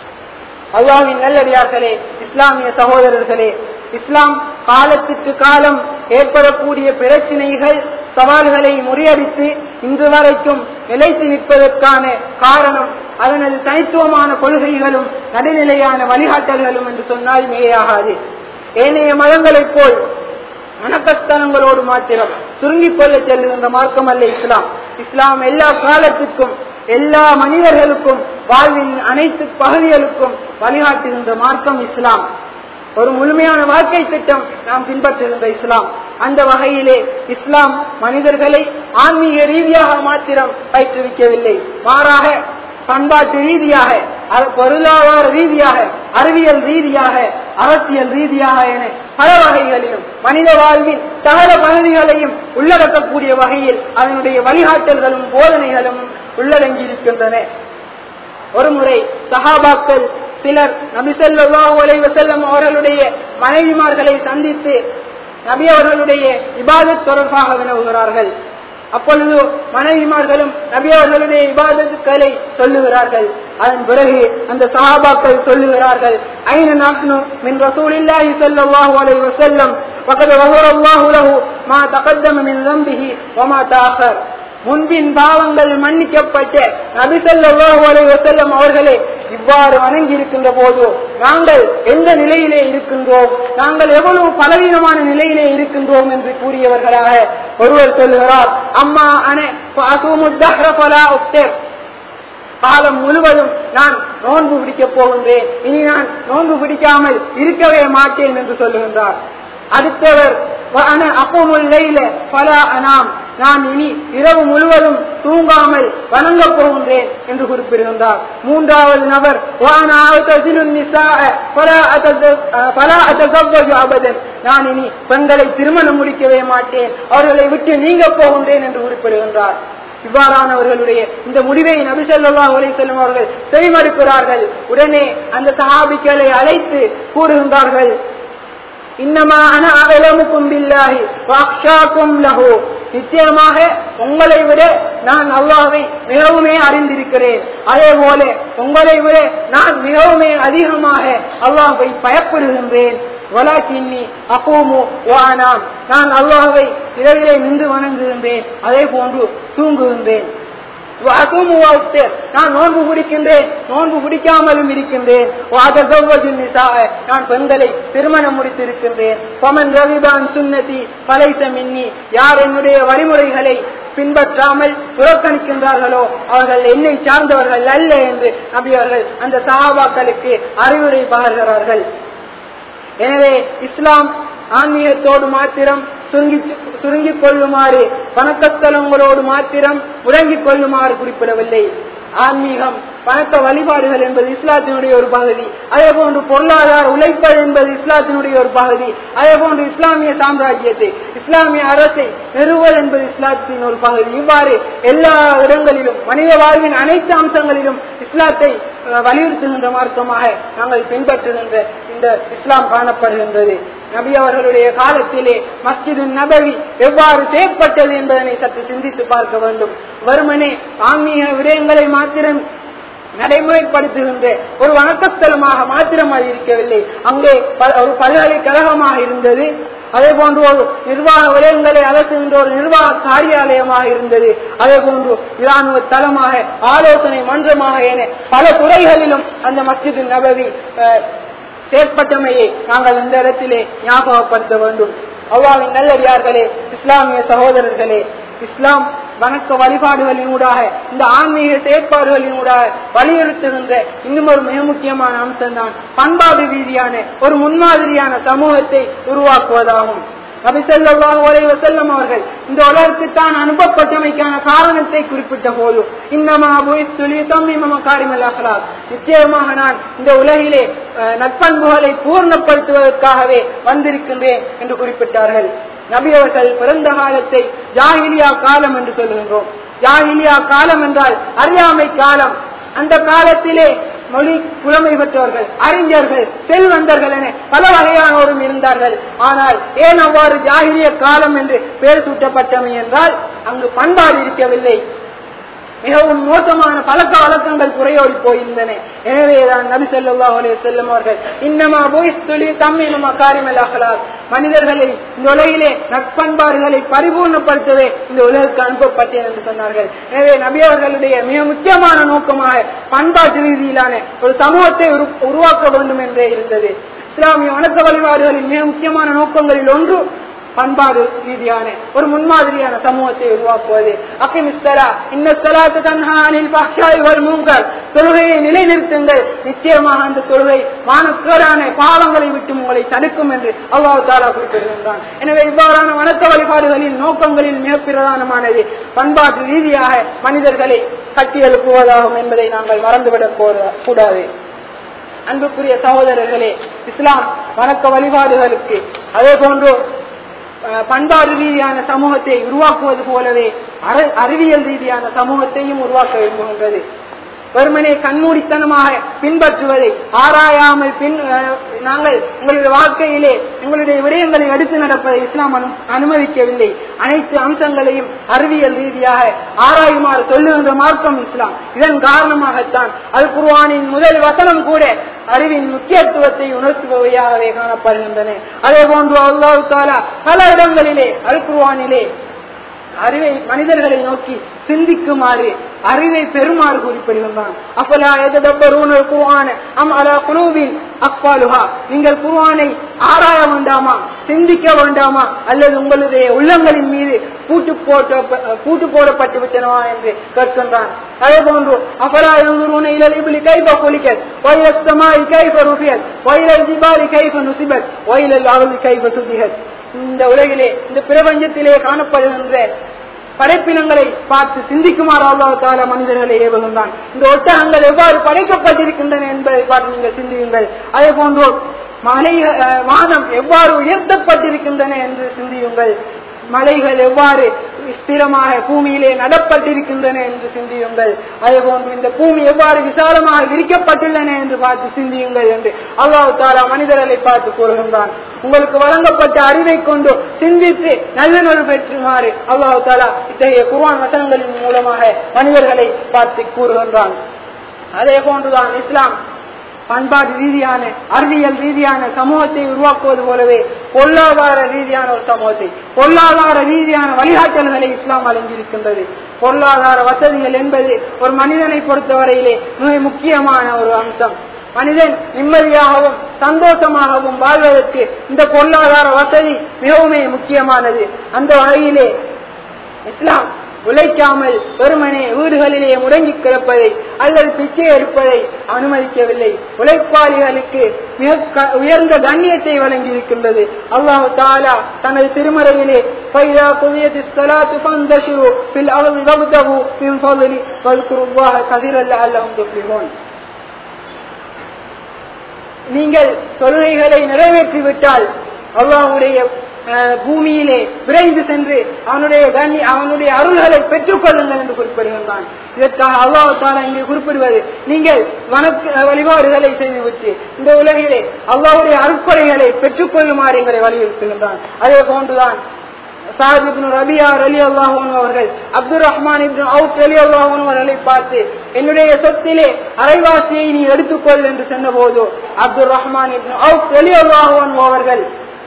அல்லாவின் நல்லடியார்களே இஸ்லாமிய சகோதரர்களே இஸ்லாம் காலத்திற்கு காலம் ஏற்படக்கூடிய பிரச்சினைகள் சவால்களை முறியடித்து இன்று வரைக்கும் நிலைத்து நிற்பதற்கான காரணம் அதனது தனித்துவமான கொள்கைகளும் நடுநிலையான வழிகாட்டல்களும் என்று சொன்னால் மிகையாகாது ஏனைய மதங்களைப் போல் மனக்கஸ்தனங்களோடு மாத்திரம் சுருங்கிக் கொள்ள செல்லுகின்ற மார்க்கம் அல்ல இஸ்லாம் இஸ்லாம் எல்லா காலத்துக்கும் எல்லா மனிதர்களுக்கும் வாழ்வின் அனைத்து பகுதிகளுக்கும் வழிகாட்டுகின்ற மார்க்கம் இஸ்லாம் ஒரு முழுமையான வாழ்க்கை திட்டம் நாம் பின்பற்றுகின்ற இஸ்லாம் அந்த வகையிலே இஸ்லாம் மனிதர்களை ஆன்மீக ரீதியாக மாத்திரம் பயிற்றுவிக்கவில்லை மாறாக பண்பாட்டு ரீதியாக பொருளாதார ரீதியாக அறிவியல் ரீதியாக அரசியல் ரீதியாக என பல வகைகளிலும் மனித வாழ்வின் சகல பகுதிகளையும் உள்ளடக்கக்கூடிய வகையில் அதனுடைய வழிகாட்டல்களும் போதனைகளும் உள்ளடங்கி இருக்கின்றன ஒருமுறை சஹாபாக்கள் சிலர் நபிசல்லாஹு அலைஹி வஸல்லம் அவர்களுடைய மனைவிமார்களை சந்தித்து நபி அவர்களுடைய இபாதத் தொடர்பாக வினவுகிறார்கள் அப்பொழுது மனைவிமார்களும் நபி அவர்களுடைய இபாதத்துக்களை சொல்லுகிறார்கள் அதன் பிறகு அந்த சஹாபாக்கள் சொல்லுகிறார்கள் ஐன நாஹ்னு மின் ரசூலில்லாஹி ஸல்லல்லாஹு அலைஹி வஸல்லம் وقد غفر الله له ما تقدم من ذنبه وما تأخر முன்பின் பாவங்கள் மன்னிக்கப்பட்ட நபி ஸல்லல்லாஹு அலைஹி வஸல்லம் அவர்களே இவ்வாறு வணங்கி இருக்கின்ற போது நாங்கள் எந்த நிலையிலே இருக்கின்றோம் நாங்கள் எவ்வளவு பலவீனமான நிலையிலே இருக்கின்றோம் என்று கூறியவர்களாக ஒருவர் சொல்லுகிறார் அம்மா அனே காலம் முழுவதும் நான் நோன்பு பிடிக்கப் போகின்றேன் இனி நான் நோன்பு பிடிக்காமல் இருக்கவே மாட்டேன் என்று சொல்லுகின்றார் அடுத்தவர் பல அனாம் நான் இனி இரவு முழுவதும் தூங்காமல் வணங்கப் போகின்றேன் என்று குறிப்பிடுகின்றார் மூன்றாவது நபர் நான் இனி பெண்களை திருமணம் முடிக்கவே மாட்டேன் அவர்களை விட்டு நீங்க போகின்றேன் என்று குறிப்பிடுகின்றார் இவ்வாறானவர்களுடைய இந்த முடிவை நபிசல்லா உலை செல்லும் அவர்கள் செவிமறுக்கிறார்கள் உடனே அந்த சஹாபிக்களை அழைத்து கூறுகின்றார்கள் இன்னமா அன அகலமுக்கும் பில்லாஹி வாக்ஷாக்கும் லஹு நிச்சயமாக உங்களை விட நான் அல்லாஹை மிகவுமே அறிந்திருக்கிறேன் அதே போல உங்களை விட நான் மிகவுமே அதிகமாக அல்லாஹை பயப்படுகின்றேன் வலாக்கின்னி அகூமு வானாம் நான் அல்லாஹை இரவிலே நின்று வணங்குகின்றேன் அதே போன்று தூங்குகின்றேன் நான் நோன்பு பிடிக்கின்றேன் நோன்பு பிடிக்காமலும் இருக்கின்றேன் நான் பெண்களை திருமணம் முடித்திருக்கின்றேன் பமன் ரவிபான் சுன்னதி பலைச மின்னி யார் என்னுடைய வழிமுறைகளை பின்பற்றாமல் புறக்கணிக்கின்றார்களோ அவர்கள் என்னை சார்ந்தவர்கள் அல்ல என்று நபி அவர்கள் அந்த சஹாபாக்களுக்கு அறிவுரை பகர்கிறார்கள் எனவே இஸ்லாம் ஆன்மீகத்தோடு மாத்திரம் சுருங்கி சுருங்கிக் கொள்ளுமாறு வணக்கத்தலங்களோடு மாத்திரம் முடங்கிக் கொள்ளுமாறு குறிப்பிடவில்லை ஆன்மீகம் வணக்க வழிபாடுகள் என்பது இஸ்லாத்தினுடைய ஒரு பகுதி அதே போன்று பொருளாதார உழைப்பது என்பது இஸ்லாத்தினுடைய ஒரு பகுதி அதே போன்று இஸ்லாமிய சாம்ராஜ்யத்தை இஸ்லாமிய அரசை நிறுவது என்பது இஸ்லாத்தின் ஒரு பகுதி இவ்வாறு எல்லா இடங்களிலும் மனித வாழ்வின் அனைத்து அம்சங்களிலும் இஸ்லாத்தை வலியுறுத்துகின்ற மார்க்கமாக நாங்கள் பின்பற்றுகின்ற இந்த இஸ்லாம் காணப்படுகின்றது நபி அவர்களுடைய காலத்திலே மஸ்ஜிது நபவி எவ்வாறு செயற்பட்டது என்பதனை சற்று சிந்தித்து பார்க்க வேண்டும் வருமனே ஆன்மீக விடயங்களை மாத்திரம் நடைமுறைப்படுத்துகின்ற ஒரு வணக்கஸ்தலமாக மாத்திரம் அது இருக்கவில்லை அங்கே ஒரு பல்கலைக்கழகமாக இருந்தது அதே போன்று ஒரு நிர்வாக விடயங்களை அலசுகின்ற ஒரு நிர்வாக காரியாலயமாக இருந்தது அதே போன்று இராணுவ தளமாக ஆலோசனை மன்றமாக என பல துறைகளிலும் அந்த மஸ்ஜிது நபவி செயற்பட்டமையை நாங்கள் இந்த இடத்திலே ஞாபகப்படுத்த வேண்டும் அவ்வாவின் நல்லடியார்களே இஸ்லாமிய சகோதரர்களே இஸ்லாம் வணக்க வழிபாடுகளினூடாக இந்த ஆன்மீக செயற்பாடுகளினூடாக வலியுறுத்துகின்ற இன்னும் ஒரு மிக முக்கியமான அம்சம்தான் பண்பாடு ரீதியான ஒரு முன்மாதிரியான சமூகத்தை உருவாக்குவதாகும் நபிசல்லாஹு அலைஹி வஸல்லம் அவர்கள் இந்த உலகத்துக்கு தான் அனுப்பப்பட்டமைக்கான காரணத்தை குறிப்பிட்ட போது இன்னமா புயிஸ்துலி தம்மிம காரிமல் அஹ்லாக் நிச்சயமாக நான் இந்த உலகிலே நட்பண்புகளை பூர்ணப்படுத்துவதற்காகவே வந்திருக்கின்றேன் என்று குறிப்பிட்டார்கள் நபி அவர்கள் பிறந்த காலத்தை ஜாகிலியா காலம் என்று சொல்லுகின்றோம் ஜாகிலியா காலம் என்றால் அறியாமை காலம் அந்த காலத்திலே மொழி புலமை பெற்றவர்கள் அறிஞர்கள் செல்வந்தர்கள் என பல வகையானோரும் இருந்தார்கள் ஆனால் ஏன் அவ்வாறு ஜாகிரிய காலம் என்று பெயர் சூட்டப்பட்டமை என்றால் அங்கு பண்பாடு இருக்கவில்லை மிகவும் மோசமான பழக்க வழக்கங்கள் குறையோடி போயிருந்தன எனவேதான் நபி சொல்லாஹ் அலே செல்லும் அவர்கள் இன்னமா போய்ஸ்துலி தம்மினமா காரிமலாகலார் மனிதர்களை இந்த உலகிலே நட்பண்பாடுகளை பரிபூர்ணப்படுத்தவே இந்த உலகுக்கு அனுப்பப்பட்டேன் என்று சொன்னார்கள் எனவே நபி அவர்களுடைய மிக முக்கியமான நோக்கமாக பண்பாட்டு ரீதியிலான ஒரு சமூகத்தை உருவாக்க வேண்டும் என்றே இருந்தது இஸ்லாமிய வணக்க வழிபாடுகளின் மிக முக்கியமான நோக்கங்களில் ஒன்று பண்பாடு ரீதியான ஒரு முன்மாதிரியான சமூகத்தை உருவாக்குவது அக்கிமிஸ்தலா இந்த ஸ்தலாத்து தன்ஹானில் பக்ஷாய்கள் மூங்கல் தொழுகையை நிலைநிறுத்துங்கள் நிச்சயமாக அந்த தொழுகை மானக்கேடான பாவங்களை விட்டு உங்களை தடுக்கும் என்று அல்லாஹ் தாலா குறிப்பிடுகின்றான் எனவே இவ்வாறான வணக்க வழிபாடுகளின் நோக்கங்களில் மிக பிரதானமானது பண்பாட்டு ரீதியாக மனிதர்களை கட்டி எழுப்புவதாகும் என்பதை நாங்கள் மறந்துவிடக் கூடாது அன்புக்குரிய சகோதரர்களே இஸ்லாம் வணக்க வழிபாடுகளுக்கு அதே போன்று பண்பாடு ரீதியான சமூகத்தை உருவாக்குவது போலவே அறிவியல் ரீதியான சமூகத்தையும் உருவாக்க விரும்புகின்றது வெறுமனே கண்மூடித்தனமாக பின்பற்றுவதை ஆராயாமல் பின் அஹ், நாங்கள் எங்களுடைய வாழ்க்கையிலே எங்களுடைய விடயங்களை எடுத்து நடப்பதை இஸ்லாம் அனு- அனுமதிக்கவில்லை அனைத்து அம்சங்களையும் அறிவியல் ரீதியாக ஆராயுமாறு சொல்லுகின்ற மார்க்கம் இஸ்லாம் இதன் காரணமாகத்தான் அல் குர்ஆனின் முதல் வசனம் கூட அறிவின் முக்கியத்துவத்தை உணர்த்துபவையாகவே காணப்படுகின்றன அதே போன்று அல்லாஹ் தாலா பல இடங்களிலே அல் குர்ஆனிலே அறிவை மனிதர்களை நோக்கி சிந்திக்குமாறு அறிவை பெறுமாறு குறிப்பிடுகின்றான் அப்பலா எதப்பரூன குர்ஆன அம் அலா குலூபின் அக்பாலுஹா நீங்கள் குர்ஆனை ஆராய வேண்டாமா சிந்திக்க வேண்டாமா அல்லது உங்களுடைய உள்ளங்களின் மீது பூட்டு போட்ட பூட்டு போடப்பட்டு விட்டனவா என்று கேட்கின்றான் அதே போன்று அபலா யன்துரூன இலல் இப்லி கைஃப குலிகத் வயில ஸமாஇ கைஃப ருஃபியத் வயில ஜிபாலி கைஃப நுசிபத் வயில அர்லி கைஃப சுதிஹத் இந்த உலகிலே இந்த பிரபஞ்சத்திலே காணப்படுகின்ற படைப்பினங்களை பார்த்து சிந்திக்குமாறு அல்லாஹ் தால மனிதர்களை ஏவுகின்றான் இந்த ஒட்டகங்கள் எவ்வாறு படைக்கப்பட்டிருக்கின்றன என்பதை பார்த்து நீங்கள் சிந்தியுங்கள் அதே போன்று மலை அஹ், வானம் எவ்வாறு உயர்த்தப்பட்டிருக்கின்றன என்று சிந்தியுங்கள் மலைகள் எவ்வாறு ஸ்திரமாக பூமியிலே நடப்பட்டிருக்கின்றன என்று சிந்தியுங்கள் அதே போன்று இந்த பூமி எவ்வாறு விசாலமாக விரிக்கப்பட்டுள்ளன என்று பார்த்து சிந்தியுங்கள் என்று அல்லாஹ் தாலா மனிதர்களை பார்த்து கூறுகின்றான் உங்களுக்கு வழங்கப்பட்ட அறிவை கொண்டு சிந்தித்து நல்லுணர்வு பெற்றுமாறு அல்லாஹ் தாலா இத்தகைய குர்ஆன் வசனங்களின் மூலமாக மனிதர்களை பார்த்து கூறுகின்றான் அதே போன்றுதான் இஸ்லாம் பண்பாட்டு ரீதியான அறிவியல் ரீதியான சமூகத்தை உருவாக்குவது போலவே பொருளாதார ரீதியான ஒரு சமூகத்தை பொருளாதார ரீதியான வழிகாட்டல்களை இஸ்லாம் வழங்கியிருக்கின்றது பொருளாதார வசதிகள் என்பது ஒரு மனிதனை பொறுத்தவரையிலே மிக முக்கியமான ஒரு அம்சம் மனிதன் நிம்மதியாகவும் சந்தோஷமாகவும் வாழ்வதற்கு இந்த பொருளாதார வசதி மிகவும் முக்கியமானது அந்த வகையிலே இஸ்லாம் உழைக்காமல் வெறுமனே வீடுகளிலே முடங்கி கிடப்பதை அல்லது பிச்சை எடுப்பதை அனுமதிக்கவில்லை உழைப்பாளிகளுக்கு மிக க- உயர்ந்த கண்ணியத்தை வழங்கி இருக்கின்றது அல்லாஹு தாலா தனது திருமறையிலே فَإِذَا قُضِيَتِ الصَّلَاةُ فَانْتَشِرُوا فِي الْأَرْضِ وَابْتَغُوا مِنْ فَضْلِهِ وَاذْكُرُوا اللَّهَ كَثِيرًا لَعَلَّهُمْ تُفْلِحُونَ நீங்கள் தொழுகைகளை நிறைவேற்றிவிட்டால் அல்லாஹ்வுடைய அஹ், பூமியிலே விரைந்து சென்று அவனுடைய கண்ணி அவனுடைய அருள்களை பெற்றுக் கொள்ளுங்கள் என்று குறிப்பிடுகின்றான் இதற்காக அல்லாஹ் தாலா இங்கே குறிப்பிடுவது நீங்கள் வணக்க வழிபாடுகளை செய்துவிட்டு இந்த உலகிலே அல்லாஹ்வுடைய அருட்கொடைகளை பெற்றுக் கொள்ளுமாறு எங்களை வலியுறுத்துகின்றான் அதே போன்றுதான் சாத் இப்னு ரபியா அலி அல்லாஹூன் அவர்கள் அப்துல் ரஹ்மான் இப்னு அவுத் அலி அல்லாஹூன் அவர்களை பார்த்து என்னுடைய சொத்திலே அரைவாசியை நீ எடுத்துக்கொள் என்று சொன்னபோது அப்துல் ரஹ்மான் இப்னு அவுத் அலி அல்லாஹூன் அவர்கள்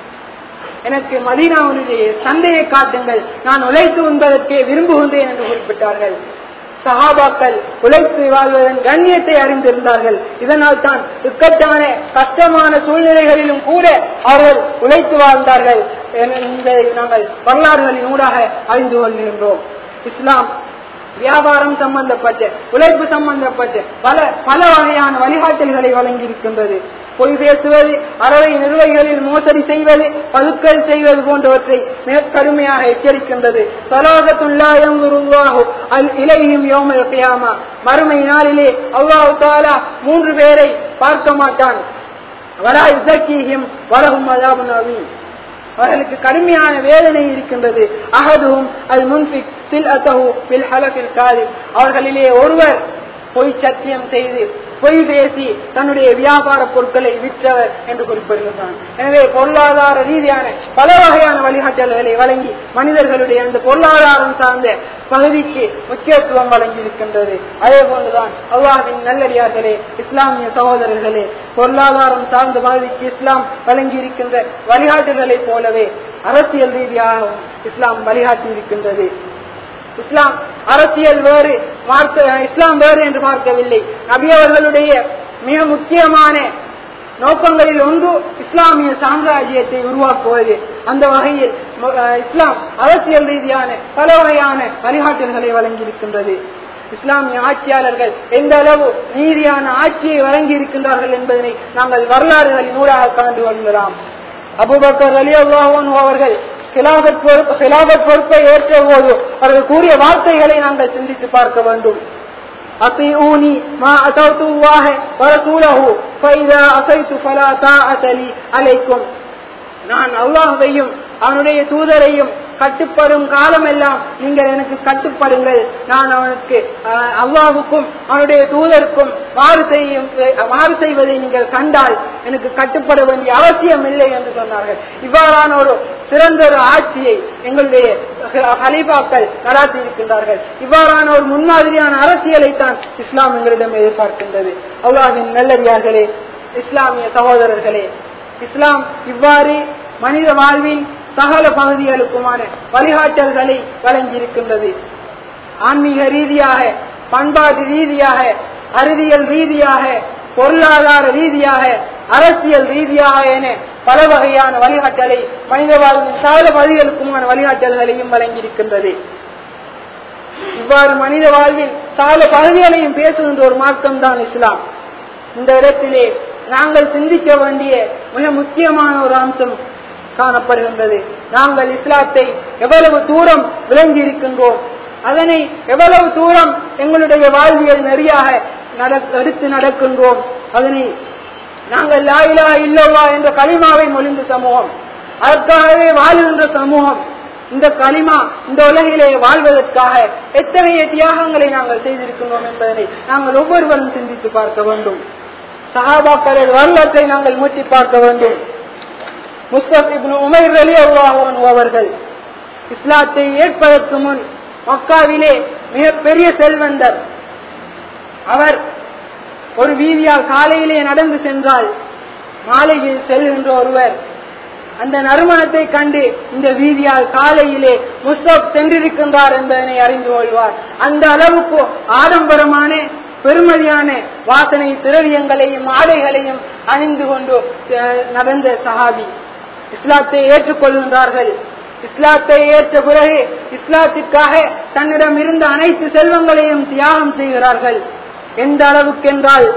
எனக்கு மதீனாவுடைய சந்தையை காட்டுங்கள் நான் உழைத்து உண்பதற்கே விரும்புகின்றேன் என்று குறிப்பிட்டார்கள் சஹாபாக்கள் உழைத்து வாழ்வதன் கண்ணியத்தை அறிந்திருந்தார்கள் இதனால் தான் இக்கட்டான கஷ்டமான சூழ்நிலைகளிலும் கூட அவர்கள் உழைத்து வாழ்ந்தார்கள் என- என்பதை நாங்கள் வரலாறுகளின் ஊடாக அறிந்து கொள்கின்றோம் இஸ்லாம் வியாபாரம் சம்பந்தப்பட்ட உழைப்பு சம்பந்தப்பட்ட பல பல வகையான வழிகாட்டல்களை வழங்கி இருக்கின்றது பொய் பேசுவது அறவை நிர்வாகிகளில் மோசடி செய்வது பதுக்கல் செய்வது போன்றவற்றை மிக கடுமையாக எச்சரிக்கின்றது சலாகத்துள்ளாஹு அல் இலையும் யோமல் கியாமா மறுமை நாளிலே அல்லாஹு தாலா மூன்று பேரை பார்க்க மாட்டான் வரா இசக்கியும் வரகும் அதாபு நவீன் அவர்களுக்கு கடுமையான வேதனை இருக்கின்றது அகதுவும் அது முன்பிக் சில் அத்தகு பில் ஹலபில் காதி அவர்களிலே ஒருவர் பொய் சத்தியம் செய்து பொய் பேசி தன்னுடைய வியாபார பொருட்களை விற்றவர் என்று குறிப்பிடுகின்றான் எனவே பொருளாதார ரீதியான பல வகையான வழிகாட்டல்களை வழங்கி மனிதர்களுடைய அந்த பொருளாதாரம் சார்ந்த பகுதிக்கு முக்கியத்துவம் வழங்கி இருக்கின்றது அதே போன்றுதான் அல்லாஹின் நல்லடியார்களே இஸ்லாமிய சகோதரர்களே பொருளாதாரம் சார்ந்த பகுதிக்கு இஸ்லாம் வழங்கி இருக்கின்ற வழிகாட்டுகளைப் போலவே அரசியல் ரீதியாகவும் இஸ்லாம் வழிகாட்டி இருக்கின்றது இஸ்லாம் அரசியல் வேறு மார்க்க இஸ்லாம் வேறு என்று பார்க்கவில்லை நபி அவர்களுடைய மிக முக்கியமான நோக்கங்களில் ஒன்று இஸ்லாமிய சாம்ராஜ்யத்தை உருவாக்குவது அந்த வகையில் மு- அஹ் இஸ்லாம் அரசியல் ரீதியான பல வகையான வழிகாட்டல்களை வழங்கியிருக்கின்றது இஸ்லாமிய ஆட்சியாளர்கள் எந்த அளவு நீதியான ஆட்சியை வழங்கி இருக்கின்றார்கள் என்பதனை நாங்கள் வரலாறுகளின் ஊடாக கண்டு கொள்ளலாம் அபுபக்கர் அலி அல்லாஹன் அவர்கள் கிலாபத் பொறுப்பு கிலாபத் பொறுப்பை ஏற்ற போது அவர்கள் கூறிய வார்த்தைகளை நாங்கள் சிந்தித்து பார்க்க வேண்டும் أطيعوني ما أتوت الله ورسوله فإذا أتيت فلا طاعة لي عليكم நான் அல்லாஹையும் அவனுடைய தூதரையும் கட்டுப்படும் காலமெல்லாம் நீங்கள் எனக்கு கட்டுப்படுங்கள் நான் அவனுக்கு அஹ், அல்லாஹ்வுக்கும் அவனுடைய தூதருக்கும் மாறு செய்யும் மாறு செய்வதை நீங்கள் கண்டால் எனக்கு கட்டுப்பட வேண்டிய அவசியம் இல்லை என்று சொன்னார்கள் இவ்வாறான ஒரு சிறந்த ஒரு ஆட்சியை எங்களுடைய ஹலீஃபாக்கள் நடாத்தி இருக்கின்றார்கள் இவ்வாறான ஒரு முன்மாதிரியான அரசியலை தான் இஸ்லாம் எங்களிடம் எதிர்பார்க்கின்றது அல்லாஹின் நல்லடியார்களே இஸ்லாமிய சகோதரர்களே இஸ்லாம் இவ்வாறு மனித வாழ்வின் சகல பகுதிகளுக்குமான வழிகாட்டல்களை வழங்கியிருக்கின்றது ஆன்மீக ரீதியாக பண்பாட்டு ரீதியாக அறிவியல் ரீதியாக பொருளாதார ரீதியாக அரசியல் ரீதியாக என பல வகையான வழிகாட்டலை மனித வாழ்வின் சகல பகுதிகளுக்குமான வழிகாட்டல்களையும் வழங்கியிருக்கின்றது இவ்வாறு மனித வாழ்வின் சகல பகுதிகளையும் பேசுகின்ற ஒரு மார்க்கம் தான் இஸ்லாம் இந்த இடத்திலே நாங்கள் சிந்திக்க வேண்டிய மிக முக்கியமான ஒரு அம்சம் காணப்படுகின்றது நாங்கள் இஸ்லாத்தை எவ்வளவு தூரம் விளங்கி இருக்கின்றோம் அதனை எவ்வளவு தூரம் எங்களுடைய வாழ்வியல் நெறியாக நட- எடுத்து நடக்கின்றோம் அதனை நாங்கள் லா இலாஹ இல்லல்லா என்ற கலிமாவை மொழிந்த சமூகம் அதற்காகவே வாழுகின்ற சமூகம் இந்த களிமா இந்த உலகிலே வாழ்வதற்காக எத்தகைய தியாகங்களை நாங்கள் செய்திருக்கின்றோம் என்பதனை நாங்கள் ஒவ்வொருவரும் சிந்தித்து பார்க்க வேண்டும் சஹாபாக்களின் வரலாற்றை நாங்கள் மூட்டி பார்க்க வேண்டும் முஸ்தப் இப்னு உமைர் அலி அல்லாஹன் அவர்கள் இஸ்லாத்தை ஏற்பதற்கு முன் மக்காவிலே மிகப்பெரிய செல்வந்தர் அவர் ஒரு வீதியால் காலையிலே நடந்து சென்றால் மாலையில் செல்கின்ற ஒருவர் அந்த நறுமணத்தை கண்டு இந்த வீதியால் காலையிலே முஸ்தப் சென்றிருக்கின்றார் என்பதனை அறிந்து கொள்வார் அந்த அளவுக்கு ஆடம்பரமான பெருமதியான வாசனை திரவியங்களையும் ஆடைகளையும் அணிந்து கொண்டு அஹ், நடந்த சஹாபி இஸ்லாத்தை ஏற்றுக்கொள்கின்றார்கள் இஸ்லாத்தை ஏற்ற பிறகு இஸ்லாத்திற்காக தன்னிடம் இருந்த அனைத்து செல்வங்களையும் தியாகம் செய்கிறார்கள் எந்த அளவுக்கென்றால்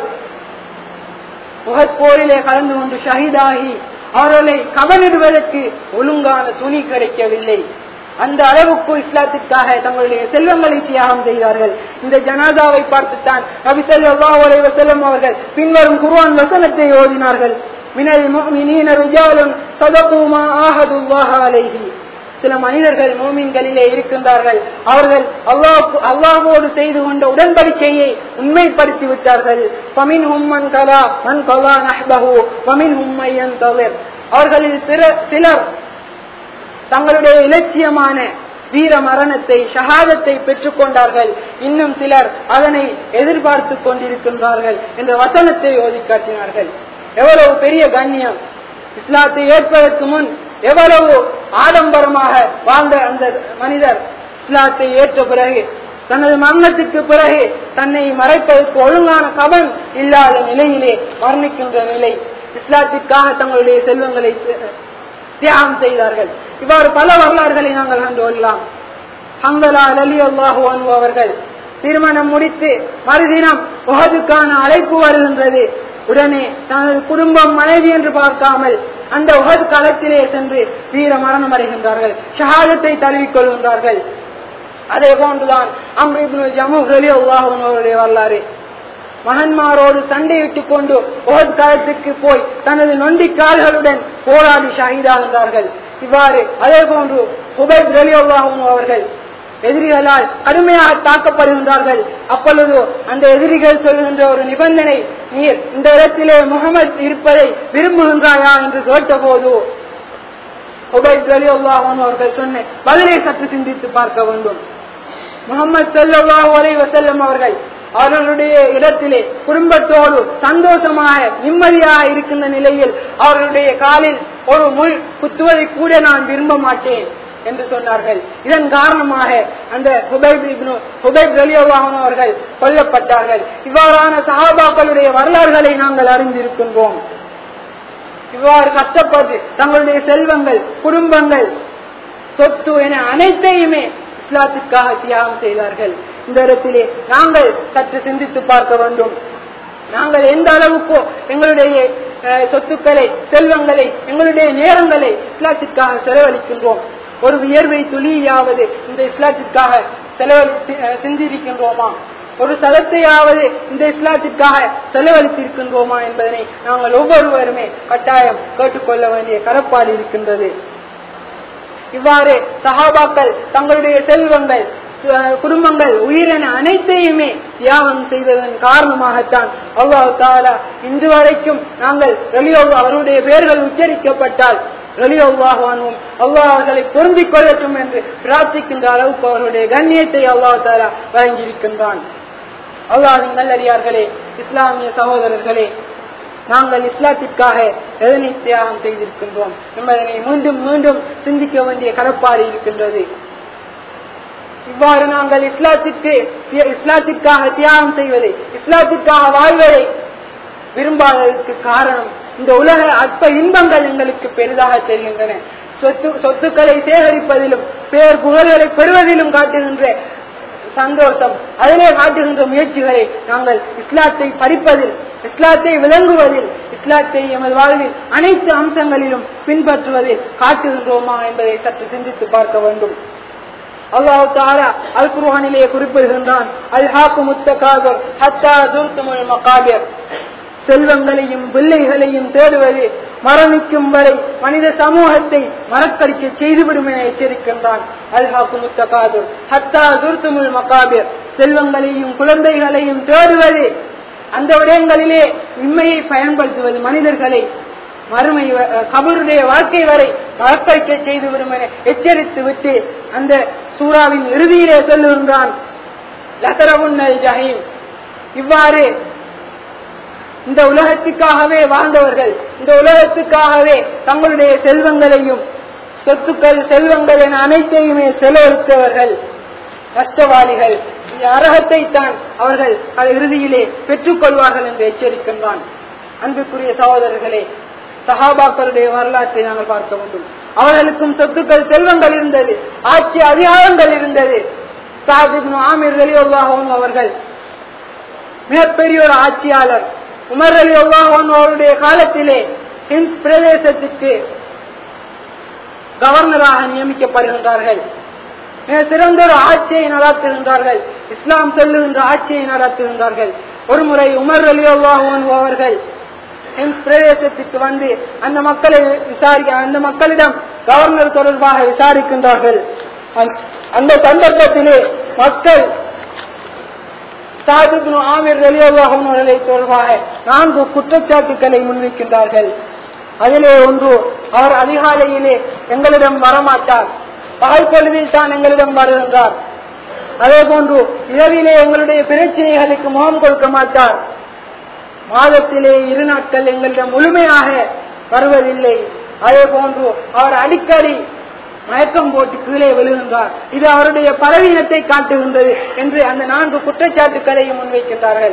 உகத் போரிலே கலந்து கொண்டு ஷஹீதாகி அவர்களை கவனிடுவதற்கு ஒழுங்கான துணி கிடைக்கவில்லை அந்த அளவுக்கு இஸ்லாத்திற்காக தங்களுடைய செல்வங்களை தியாகம் செய்தார்கள் இந்த ஜனாதாவை பார்த்துத்தான் நபி ஸல்லல்லாஹு அலைஹி வஸல்லம் அவர்கள் பின்வரும் குர்ஆன் வசனத்தை ஓதினார்கள் மினல் முஃமினீன ரிஜாலுன் ஸதகு மா ஆஹதுல்லாஹ அலைஹி சில மனிதர்கள் மூமின்களிலே இருக்கின்றார்கள் அவர்கள் அல்லாஹ் அல்லாஹோடு செய்து கொண்ட உடன்படிக்கையை உண்மைப்படுத்தி விட்டார்கள் பமின் ஹும்மன் கலா மன் கலா நஹ்பஹு பமின் ஹும்மையன் தவிர் அவர்களில் சில சிலர் தங்களுடைய இலட்சியமான வீர மரணத்தை ஷஹாதத்தை பெற்றுக் கொண்டார்கள் இன்னும் சிலர் அதனை எதிர்பார்த்து கொண்டிருக்கின்றார்கள் என்ற வசனத்தை ஓதி காட்டினார்கள் எவ்வளவு பெரிய கண்ணியம் இஸ்லாத்தை ஏற்பதற்கு முன் எவ்வளவு ஆடம்பரமாக வாழ்ந்த அந்த மனிதர் இஸ்லாத்தை ஏற்ற பிறகு தனது மரணத்துக்கு பிறகு தன்னை மறைப்பதற்கு ஒழுங்கான கவன் இல்லாத நிலையிலே மரணிக்கின்ற நிலை இஸ்லாத்திற்காக தங்களுடைய செல்வங்களை தியாகம் செய்தார்கள் இவ்வாறு பல வரலாறுகளை நாங்கள் கண்டு கொள்ளலாம் ஹங்கலா அலி அல்லாஹு அன்பு அவர்கள் திருமணம் முடித்து மறுதினம் உகதுக்கான அழைப்பு வருகின்றது உடனே தனது குடும்பம் மனைவி என்று பார்க்காமல் அந்த உகது களத்திலே சென்று வீர மரணம் அடைகின்றார்கள் ஷஹாதத்தை தழுவிக் கொள்கின்றார்கள் அதே போன்றுதான் அம்ரிபு ஜமு அலி அல்லாஹு அவருடைய வரலாறு மகன்மாரோடு சண்டையிட்டுக் கொண்டு ஓர் காலத்துக்கு போய் தனது நொண்டி கால்களுடன் போராடி ஷஹீதாகின்றார்கள் இவ்வாறு அதே போன்று ஹுபைப் ரலியல்லாஹும் அவர்கள் எதிரிகளால் கடுமையாக தாக்கப்படுகின்றார்கள் அப்பொழுது அந்த எதிரிகள் சொல்கின்ற ஒரு நிபந்தனை நீர் இந்த இடத்திலே முகமது இருப்பதை விரும்புகின்றாயா என்று கேட்டபோது ஹுபைப் ரலியல்லாஹும் அவர்கள் சொன்ன பதிலை சற்று சிந்தித்து பார்க்க வேண்டும் முகமது ஸல்லல்லாஹு அலைஹி வஸல்லம் அவர்கள் அவர்களுடைய இடத்திலே குடும்பத்தோடு சந்தோஷமாக நிம்மதியாக இருக்கின்ற நிலையில் அவர்களுடைய காலில் ஒரு முள் குத்துவதை கூட நான் விரும்ப மாட்டேன் என்று சொன்னார்கள் இதன் காரணமாக அந்த ஹுபைப் இப்னு ஹுபைப் ரலியல்லாஹு அவர்கள் கொல்லப்பட்டார்கள் இவ்வாறான சஹாபாக்களுடைய வரலாறுகளை நாங்கள் அறிந்திருக்கின்றோம் இவ்வாறு கஷ்டப்பட்டு தங்களுடைய செல்வங்கள் குடும்பங்கள் சொத்து என அனைத்தையுமே இஸ்லாத்திற்காக தியாகம் செய்தார்கள் இந்த இடத்திலே நாங்கள் சற்று சிந்தித்து பார்க்க வேண்டும் நாங்கள் எந்த அளவுக்கு எங்களுடைய அஹ், சொத்துக்களை செல்வங்களை எங்களுடைய நேரங்களை இஸ்லாத்திற்காக செலவழிக்கின்றோம் ஒரு வியர்வை துளியாவது இந்த இஸ்லாத்திற்காக செலவழித்து அஹ், சிந்திருக்கின்றோமா ஒரு சதத்தையாவது இந்த இஸ்லாத்திற்காக செலவழித்திருக்கின்றோமா என்பதனை நாங்கள் ஒவ்வொருவருமே கட்டாயம் கேட்டுக்கொள்ள வேண்டிய கடப்பாடு இருக்கின்றது இவ்வாறு சஹாபாக்கள் தங்களுடைய செல்வங்கள் சு- குடும்பங்கள் உயிரென அனைத்தையுமே தியாகம் செய்ததன் காரணமாகத்தான் அல்லாஹ் தாலா இன்று வரைக்கும் நாங்கள் வெளியோ அவருடைய பெயர்கள் உச்சரிக்கப்பட்டால் வெளியோவாகுவானும் அல்லாஹ் அவர்களை பொருந்திக் கொள்ளட்டும் என்று பிரார்த்திக்கின்ற அளவுக்கு அவருடைய கண்ணியத்தை அல்லாஹ் தாலா வழங்கியிருக்கின்றான் அல்லாஹின் நல்லடியார்களே இஸ்லாமிய சகோதரர்களே நாங்கள் இஸ்லாத்திற்காக எதனை தியாகம் செய்திருக்கின்றோம் என்பதனை மீண்டும் மீண்டும் சிந்திக்க வேண்டிய கடப்பாடு இருக்கின்றது இவ்வாறு நாங்கள் இஸ்லாத்திற்கு இஸ்லாத்திற்காக தியாகம் செய்வதை இஸ்லாத்திற்காக வாழ்வதை விரும்பாததற்கு காரணம் இந்த உலக அற்ப இன்பங்கள் எங்களுக்கு பெரிதாக தெரிகின்றன சொத்து சொத்துக்களை சேகரிப்பதிலும் பேர் புகழ்களை பெறுவதிலும் காட்டுகின்ற சந்தோஷம் அதிலே காட்டுகின்ற முயற்சிகளை நாங்கள் இஸ்லாத்தை படிப்பதில் இஸ்லாத்தை விளங்குவதில் இஸ்லாத்தை எமது வாழ்வில் அனைத்து அம்சங்களிலும் பின்பற்றுவதில் காட்டுகின்றோமா என்பதை சற்று சிந்தித்து பார்க்க வேண்டும் அல்லாஹ் தாலா அல் குர்ஆனிலே குறிப்பிடுகின்றான் அல் ஹாக்கு முத்தகாகர் ஹத்தா துர்த்துமுல் மகாபிர் செல்வங்களையும் பிள்ளைகளையும் தேடுவது மரணிக்கும் வரை மனித சமூகத்தை மறக்கடிக்க செய்துவிடும் என எச்சரிக்கின்றான் அல் ஹாக்கு முத்தகாகர் ஹத்தா துர்த்துமுல் மகாபிர் செல்வங்களையும் குழந்தைகளையும் தேடுவது அந்த விடயங்களிலே உண்மையை பயன்படுத்துவது மனிதர்களை மறுமை வ- கபருடைய வாழ்க்கை வரை மறக்கடிக்க செய்து விடும் என எச்சரித்து விட்டு அந்த சூறாவின் இறுதியிலே சொல்லுகின்றான் லதரவுன்னல் ஜஹீம் இவ்வாறு இந்த உலகத்துக்காகவே வாழ்ந்தவர்கள் இந்த உலகத்துக்காகவே தங்களுடைய செல்வங்களையும் சொத்துக்கள் செல்வங்கள் என அனைத்தையுமே செலவழித்தவர்கள் நஷ்டவாளிகள் இந்த அரகத்தை தான் அவர்கள் அது இறுதியிலே பெற்றுக் கொள்வார்கள் என்று எச்சரிக்கின்றான் அன்புக்குரிய சகோதரர்களே சஹாபாக்களுடைய வரலாற்றை நாங்கள் பார்க்க வேண்டும் அவர்களுக்கும் சொத்துக்கள் செல்வங்கள் இருந்தது ஆட்சி அதிகாரங்கள் இருந்தது சாதிப் ஆமீர் ரலியுல்லாஹும் அவர்கள் மிகப்பெரிய ஒரு ஆட்சியாளர் உமர் அலி அவருடைய காலத்திலே ஹிந்த் பிரதேசத்துக்கு கவர்னராக நியமிக்கப்படுகின்றார்கள் மிக சிறந்த ஒரு ஆட்சியை நடத்துகின்றார்கள் இஸ்லாம் சொல்லுகின்ற ஆட்சியை நடத்துகின்றார்கள் ஒருமுறை உமர் அலி அவர்கள் ஹிந்த் பிரதேசத்துக்கு வந்து அந்த மக்களை விசாரிக்க அந்த மக்களிடம் கவர்னர் தொடர்பாக விசாரிக்கின்றார்கள் அந்த- அந்த சந்தர்ப்பத்திலே மக்கள் சாதிப்னு ஆமீர் ரலியல்லாஹு அவர்களை தொடர்பாக நான்கு குற்றச்சாட்டுக்களை முன்வைக்கின்றார்கள் அதிலே ஒன்று அவர் அதிகாலையிலே எங்களிடம் வரமாட்டார் பகல் பொழுதில் தான் எங்களிடம் வருகின்றார் அதே போன்று இரவிலே எங்களுடைய பிரச்சனைகளுக்கு முகம் கொடுக்க மாட்டார் மாதத்திலே இரு நாட்கள் எங்களிடம் முழுமையாக வருவதில்லை அதே போன்று அவர் அடிக்கடி மயக்கம் போட்டு கீழே விழுகின்றார் இது அவருடைய பலவீனத்தை காட்டுகின்றது என்று அந்த நான்கு குற்றச்சாட்டுக்களையும் முன்வைக்கின்றார்கள்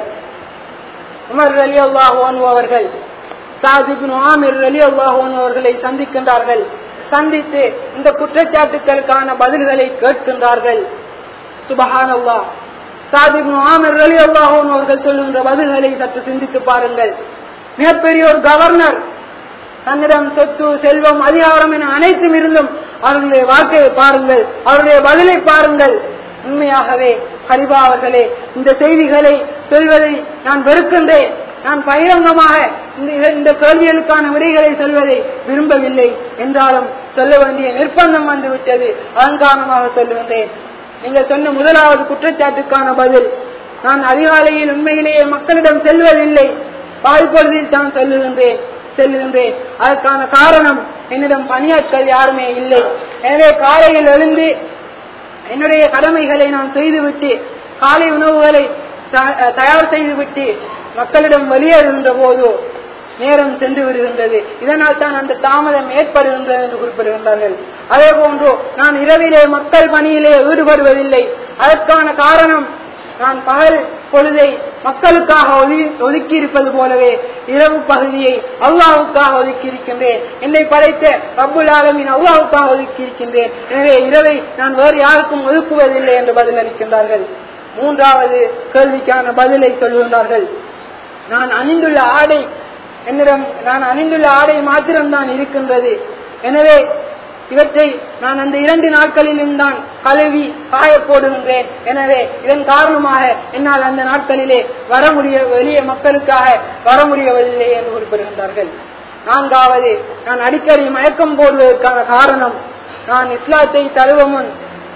உமர் அலி அல்லாஹ் அவர்கள் சாதிபின் ஆமிர் அலி அல்லாஹ் அவர்களை சந்திக்கின்றார்கள் சந்தித்து இந்த குற்றச்சாட்டுக்களுக்கான பதில்களை கேட்கின்றார்கள் சுபஹான் அல்லாஹ் சாதிபின் ஆமிர் அலி அல்லாஹ் அவர்கள் சொல்லுகின்ற பதில்களை சற்று சிந்தித்து பாருங்கள் மிகப்பெரிய ஒரு கவர்னர் தன்னிடம் சொத்து செல்வம் அதிகாரம் என அனைத்தும் இருந்தும் அவர்களுடைய வாழ்க்கையை பாருங்கள் அவருடைய பதிலை பாருங்கள் உண்மையாகவே ஹரிபா அவர்களே இந்த செய்திகளை சொல்வதை நான் வெறுக்கின்றேன் நான் பகிரங்கமாக இந்த இந்த கேள்விகளுக்கான விடைகளை சொல்வதை விரும்பவில்லை என்றாலும் சொல்ல வேண்டிய நிர்பந்தம் வந்து விட்டது அதன் காரணமாக சொல்லுகின்றேன் நீங்கள் சொன்ன முதலாவது குற்றச்சாட்டுக்கான பதில் நான் அதிகாலையில் உண்மையிலேயே மக்களிடம் செல்வதில்லை பால்பொழுதில் தான் சொல்லுகின்றேன் செல்லுகின்றேன் அதற்கான காரணம் என்னிடம் பணியாட்கள் யாருமே இல்லை எனவே காலையில் எழுந்து என்னுடைய கடமைகளை நான் செய்துவிட்டு காலை உணவுகளை த- தயார் செய்துவிட்டு மக்களிடம் வெளியேறுகின்ற போது நேரம் சென்று விடுகின்றது இதனால் தான் அந்த தாமதம் ஏற்படுகின்றது என்று குறிப்பிடுகின்றார்கள் அதே போன்று நான் இரவிலே மக்கள் பணியிலே ஈடுபடுவதில்லை அதற்கான காரணம் நான் பகல் பொழுதை மக்களுக்காக ஒதுக்கி- ஒதுக்கி இருப்பது போலவே இரவு பகுதியை அல்லாவுக்காக ஒதுக்கி இருக்கின்றேன் என்னை படைத்த ரப்புல் ஆலமின் அல்லாவுக்காக ஒதுக்கி இருக்கின்றேன் எனவே இரவை நான் வேறு யாருக்கும் ஒதுக்குவதில்லை என்று பதில் அளிக்கின்றார்கள் மூன்றாவது கேள்விக்கான பதிலை சொல்லுகின்றார்கள் நான் அணிந்துள்ள ஆடை என்னிடம் நான் அணிந்துள்ள ஆடை மாத்திரம்தான் இருக்கின்றது எனவே இவற்றை நான் அந்த இரண்டு நாட்களிலும் தான் கழுவி காய போடுகின்றேன் எனவே இதன் காரணமாக என்னால் அந்த நாட்களிலே வர முடிய வெளியே மக்களுக்காக வர முடியவில்லை என்று குறிப்பிடுகின்றார்கள் நான்காவது நான் அடிக்கடி மயக்கம் போடுவதற்கான காரணம் நான் இஸ்லாத்தை தழுவ முன்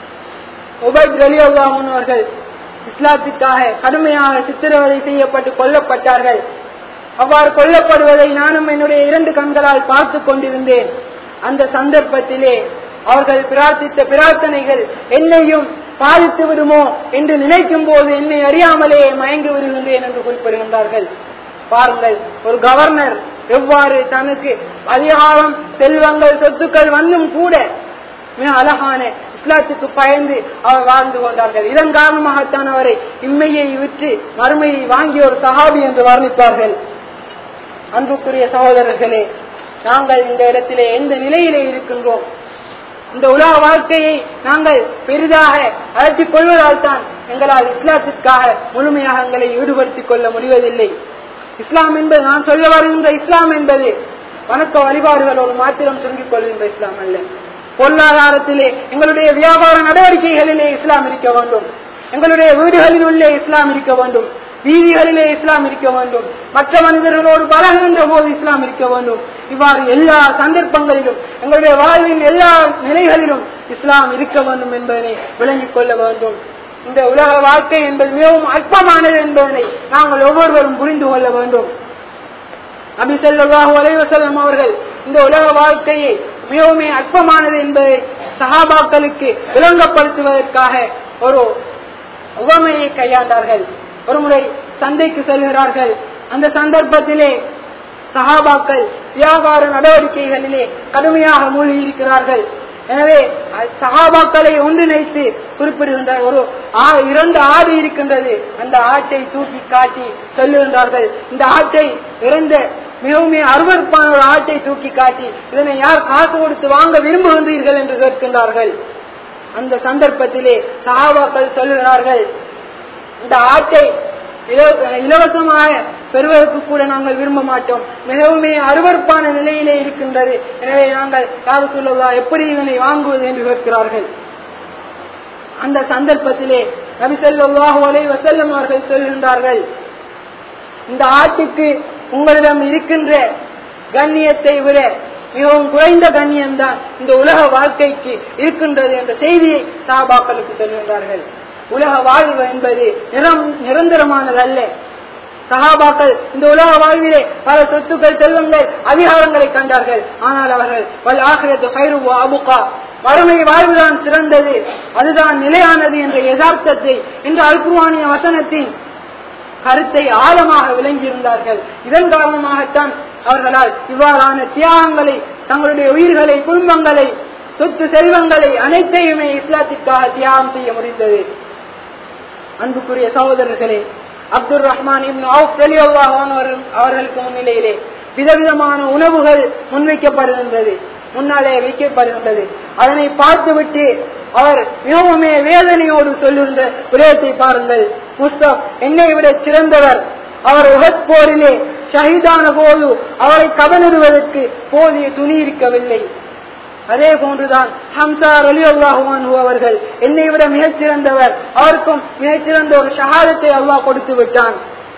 உபைத் அலி அல்லாஹன் அவர்கள் இஸ்லாத்துக்காக கடுமையாக சித்திரவதை செய்யப்பட்டு கொல்லப்பட்டார்கள் அவ்வாறு கொல்லப்படுவதை நானும் என்னுடைய இரண்டு கண்களால் பார்த்து கொண்டிருந்தேன் அந்த சந்தர்ப்பத்திலே அவர்கள் பிரார்த்தித்த பிரார்த்தனைகள் என்னையும் பாதித்து விடுமோ என்று நினைக்கும் போது என்னை அறியாமலே மயங்கி விடுகின்றேன் என்று குறிப்பிடுகின்றார்கள் பாருங்கள் ஒரு கவர்னர் எவ்வாறு தனக்கு அதிகாரம் செல்வங்கள் சொத்துக்கள் வந்தும் கூட மிக அழகான இஸ்லாத்துக்கு பயந்து அவர் வாழ்ந்து கொண்டார்கள் இதன் காரணமாகத்தான் அவரை இம்மையை விற்று மறுமையை வாங்கிய ஒரு சஹாபி என்று வர்ணித்தார்கள் அன்புக்குரிய சகோதரர்களே நாங்கள் இந்த இடத்திலே எந்த நிலையிலே இருக்கின்றோம் இந்த உலக வாழ்க்கையை நாங்கள் பெரிதாக அழைச்சிக் கொள்வதால் தான் எங்களால் இஸ்லாத்திற்காக முழுமையாக எங்களை ஈடுபடுத்திக் கொள்ள முடிவதில்லை இஸ்லாம் என்பது நான் சொல்ல வருகின்ற இஸ்லாம் என்பது வணக்க வழிபாடுகளோடு மாத்திரம் சுருங்கிக் கொள்கின்ற இஸ்லாம் அல்ல பொருளாதாரத்திலே எங்களுடைய வியாபார நடவடிக்கைகளிலே இஸ்லாம் இருக்க வேண்டும் எங்களுடைய வீடுகளில் உள்ளே இஸ்லாம் இருக்க வேண்டும் வீதிகளிலே இஸ்லாம் இருக்க வேண்டும் மற்ற மனிதர்களோடு பழகுகின்ற போது இஸ்லாம் இருக்க வேண்டும் இவ்வாறு எல்லா சந்தர்ப்பங்களிலும் எங்களுடைய வாழ்வின் எல்லா நிலைகளிலும் இஸ்லாம் இருக்க வேண்டும் என்பதனை விளங்கிக் கொள்ள வேண்டும் இந்த உலக வாழ்க்கை என்பது மிகவும் அற்பமானது என்பதனை நாங்கள் ஒவ்வொருவரும் புரிந்து கொள்ள வேண்டும் நபி ஸல்லல்லாஹு அலைஹி வஸல்லம் அவர்கள் இந்த உலக வாழ்க்கையை மிகவும் அற்பமானது என்பதை சஹாபாக்களுக்கு விளங்கப்படுத்துவதற்காக ஒரு உவமையை கையாண்டார்கள் ஒருமுறை சந்தைக்கு செல்கிறார்கள் அந்த சந்தர்ப்பத்திலே சஹாபாக்கள் வியாபார நடவடிக்கைகளிலே கடுமையாக மூழ்கி இருக்கிறார்கள் எனவே சஹாபாக்களை ஒன்றிணைத்து குறிப்பிடுகின்ற ஒரு ஆ- இரண்டு ஆடு இருக்கின்றது அந்த ஆட்டை தூக்கி காட்டி சொல்லுகின்றார்கள் இந்த ஆட்டை இறந்த மிகவும் அருவருப்பான ஒரு ஆட்டை தூக்கி காட்டி இதனை யார் காசு கொடுத்து வாங்க விரும்புகின்றீர்கள் என்று கேட்கின்றார்கள் அந்த சந்தர்ப்பத்திலே சஹாபாக்கள் சொல்லுகிறார்கள் இந்த ஆட்டை இலவ- இலவசமாக பெறுவதற்கு கூட நாங்கள் விரும்ப மாட்டோம் மிகவும் அருவருப்பான நிலையிலே இருக்கின்றது எனவே நாங்கள் யாரு சொல்லலா எப்படி இதனை வாங்குவது என்று கேட்கிறார்கள் அந்த சந்தர்ப்பத்திலே நபி ஸல்லல்லாஹு அலைஹி வஸல்லம் அவர்கள் சொல்கின்றார்கள் இந்த ஆட்டுக்கு உங்களிடம் இருக்கின்ற கண்ணியத்தை விட மிகவும் குறைந்த கண்ணியம்தான் இந்த உலக வாழ்க்கைக்கு இருக்கின்றது என்ற செய்தியை சாபாக்களுக்கு சொல்கின்றார்கள் உலக வாழ்வு என்பது நிரம் நிரந்தரமானதல்ல சகாபாக்கள் இந்த உலக வாழ்விலே பல சொத்துக்கள் செல்வங்கள் அதிகாரங்களை கண்டார்கள் ஆனால் அவர்கள் வல் ஆகிரத்து ஹைருவா அபுகா வறுமை வாழ்வுதான் சிறந்தது அதுதான் நிலையானது என்ற யதார்த்தத்தை இந்த அல்குவானிய வசனத்தின் கருத்தை ஆழமாக விளங்கியிருந்தார்கள் இதன் காரணமாகத்தான் அவர்களால் இவ்வாறான தியாகங்களை தங்களுடைய உயிர்களை குடும்பங்களை சொத்து செல்வங்களை அனைத்தையுமே இஸ்லாத்திற்காக தியாகம் செய்ய முடிந்தது அன்புக்குரிய சகோதரர்களே அப்துல் ரஹ்மான் இப்னு அவுஃப் ரலியல்லாஹு அன்ஹு அவர்கள்- அவர்களுக்கு முன்னிலையிலே விதவிதமான உணவுகள் முன்வைக்கப்படுகின்றது முன்னாலே வைக்கப்படுகின்றது அதனை பார்த்துவிட்டு அவர் மிகவுமே வேதனையோடு சொல்லுகின்ற விடயத்தை பாருங்கள் முஸ்தப் என்னை விட சிறந்தவர் அவர் உகத் போரிலே ஷஹீதான போது அவரை கவனிடுவதற்கு போதிய துணி இருக்கவில்லை அதே போன்றுதான் ஹம்சா அலி அல்லாஹு அவர்கள் என்னை விட மிகச் சிறந்தவர் அவருக்கும் மிகச்சிறந்த ஒரு ஷஹாதத்தை அல்லாஹ் கொடுத்து விட்டான்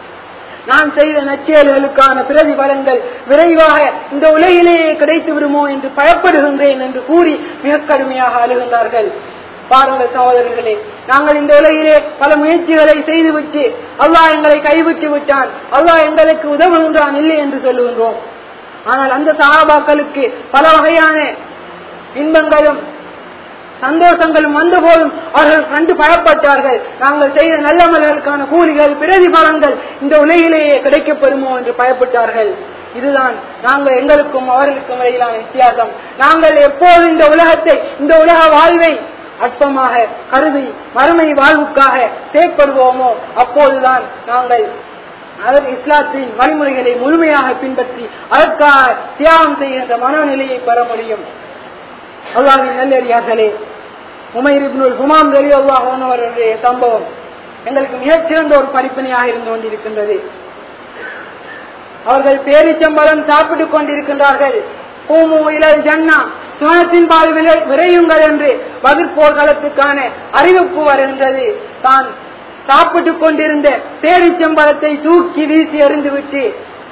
நான் செய்த நச்செயல்களுக்கான பிரதிபலன்கள் விரைவாக இந்த உலகிலேயே கிடைத்து விடுமோ என்று பயப்படுகின்றேன் என்று கூறி மிக கடுமையாக அழுகின்றார்கள் பாருங்கள் சகோதரர்களே நாங்கள் இந்த உலகிலே பல முயற்சிகளை செய்துவிட்டு அல்லாஹ் எங்களை கைவிட்டு விட்டான் அல்லாஹ் எங்களுக்கு உதவுகின்றான் இல்லை என்று சொல்லுகின்றோம் ஆனால் அந்த சகாபாக்களுக்கு பல வகையான இன்பங்களும் சந்தோஷங்களும் வந்த போதும் அவர்கள் கண்டு பயப்பட்டார்கள் நாங்கள் செய்த நல்லமல்களுக்கான கூலிகள் பிரதிபலன்கள் இந்த உலகிலேயே கிடைக்கப்பெறுமோ என்று பயப்பட்டார்கள் இதுதான் நாங்கள் எங்களுக்கும் அவர்களுக்கும் இடையிலான வித்தியாசம் நாங்கள் எப்போது இந்த உலகத்தை இந்த உலக வாழ்வை அற்பமாக கருதி மறுமை வாழ்வுக்காக செயற்படுவோமோ அப்போதுதான் நாங்கள் அதன் இஸ்லாத்தின் வழிமுறைகளை முழுமையாக பின்பற்றி அதற்காக தியாகம் செய்கின்ற மனநிலையை பெற முடியும் அல்லாவின் நல்லடியார்களே உமைர் இப்னுல் ஹுமாம் ரலி அல்லாஹ் அவர்களுடைய சம்பவம் எங்களுக்கு மிகச்சிறந்த ஒரு படிப்பினையாக இருந்து கொண்டிருக்கின்றது அவர்கள் பேரிச்சம்பழம் சாப்பிட்டுக் கொண்டிருக்கின்றார்கள் பூமு இலல் ஜன்னா சுவனத்தின் பால் விரை- விரையுங்கள் என்று வகுப்போர் களத்துக்கான அறிவிப்பு வருகின்றது தான் சாப்பிட்டுக் கொண்டிருந்த பேரிச்சம்பழத்தை தூக்கி வீசி எறிந்துவிட்டு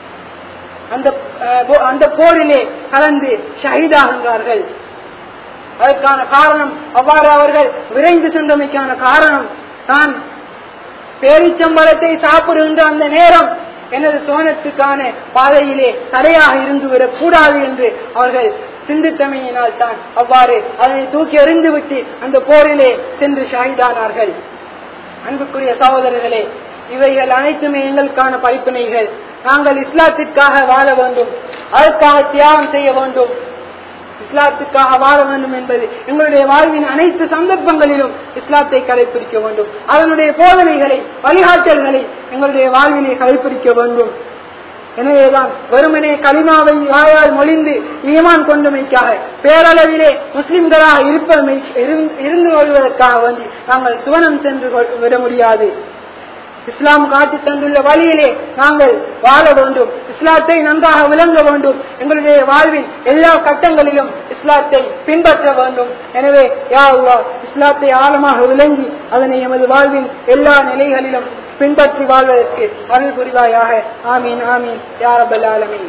அந்த அஹ், போ- அந்த போரிலே கலந்து ஷஹீதாகின்றார்கள் அதற்கான காரணம் அவ்வாறு அவர்கள் விரைந்து சென்றமைக்கான காரணம் தான் பேரிச்சம்பழத்தை சாப்பிடுகின்ற அந்த நேரம் எனது சோனத்துக்கான பாதையிலே தடையாக இருந்து விடக்கூடாது என்று அவர்கள் சிந்தித்தமையினால் தான் அவ்வாறு அதனை தூக்கி எறிந்து விட்டு அந்த போரிலே சென்று ஷாஹிதானார்கள் அன்புக்குரிய சகோதரர்களே இவைகள் அனைத்துமே எங்களுக்கான படிப்பினைகள் நாங்கள் இஸ்லாத்திற்காக வாழ வேண்டும் அதற்காக தியாகம் செய்ய வேண்டும் இஸ்லாத்துக்காக வாழ வேண்டும் என்பது எங்களுடைய வாழ்வின் அனைத்து சந்தர்ப்பங்களிலும் இஸ்லாத்தை கடைபிடிக்க வேண்டும் அதனுடைய போதனைகளை வழிகாட்டல்களை எங்களுடைய வாழ்வினை கடைபிடிக்க வேண்டும் எனவேதான் வெறுமனே கலிமாவை வாயால் மொழிந்து ஈமான் கொண்டமைக்காக பேரளவிலே முஸ்லிம்களாக இருப்பமை இருந்து- இருந்து கொள்வதற்காக வேண்டி நாங்கள் சுவனம் சென்று கொள்- விட முடியாது இஸ்லாம் காட்டி தந்துள்ள வழியிலே நாங்கள் வாழ வேண்டும் இஸ்லாத்தை நன்றாக விளங்க வேண்டும் எங்களுடைய வாழ்வின் எல்லா கட்டங்களிலும் இஸ்லாத்தை பின்பற்ற வேண்டும் எனவே யா அல்லாஹ் இஸ்லாத்தை ஆழமாக விளங்கி அதனை எமது வாழ்வின் எல்லா நிலைகளிலும் பின்பற்றி வாழ்வதற்கு அருள் புரிவாயாக ஆமீன் ஆமீன் யா ரப்பல் ஆலமீன்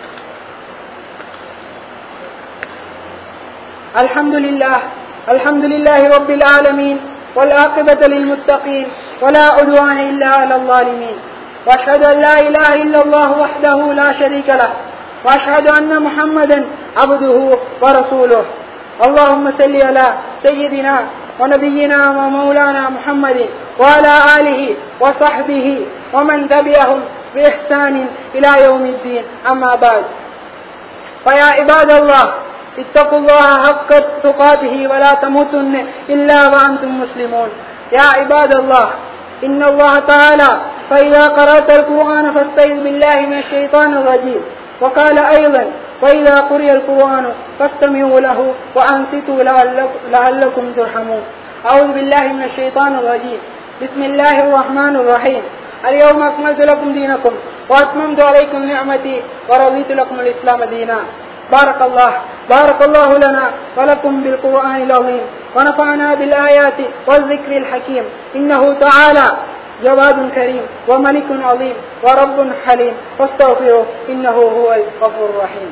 الحمد لله الحمد لله رب العالمين والعاقبة للمتقين ولا عدوان إلا على الظالمين وأشهد أن لا إله إلا الله وحده لا شريك له وأشهد أن محمدا عبده ورسوله اللهم صل على سيدنا ونبينا ومولانا محمد وعلى آله وصحبه ومن تبعهم بإحسان إلى يوم الدين أما بعد فيا عباد الله اتقوا الله حق تقاته ولا تموتن إلا وأنتم مسلمون يا عباد الله إن الله تعالى فإذا قرأت القرآن فاستعذ بالله من الشيطان الرجيم وقال أيضا وإذا قرئ القرآن فاستمعوا له وأنصتوا لعلك- لعلكم ترحمون أعوذ بالله من الشيطان الرجيم بسم الله الرحمن الرحيم اليوم أكملت لكم دينكم وأتممت عليكم نعمتي ورضيت لكم الإسلام دينا بارك الله بارك الله لنا ولكم بالقرآن العظيم ونفعنا بالآيات والذكر الحكيم إنه تعالى جواد كريم وملك عظيم ورب حليم فاستغفروه إنه هو الغفور الرحيم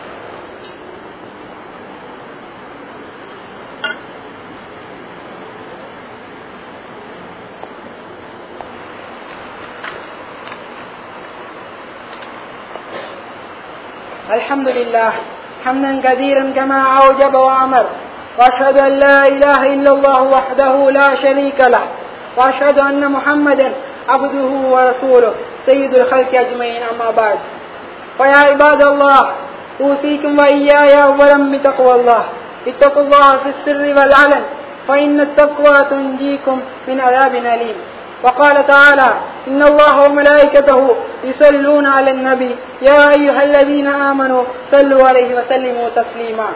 الحمد لله حمدا كثيرا كما أوجب وأمر وأشهد أن لا إله إلا الله وحده لا شريك له وأشهد أن محمدا عبده ورسوله سيد الخلق أجمعين أما بعد فيا عباد الله أوصيكم وإياي أولا بتقوى الله اتقوا الله في السر والعلن فإن التقوى تنجيكم من عذاب أليم وقال تعالى إن الله وملائكته يصلون على النبي يا أيها الذين آمنوا صلوا عليه وسلموا تسليما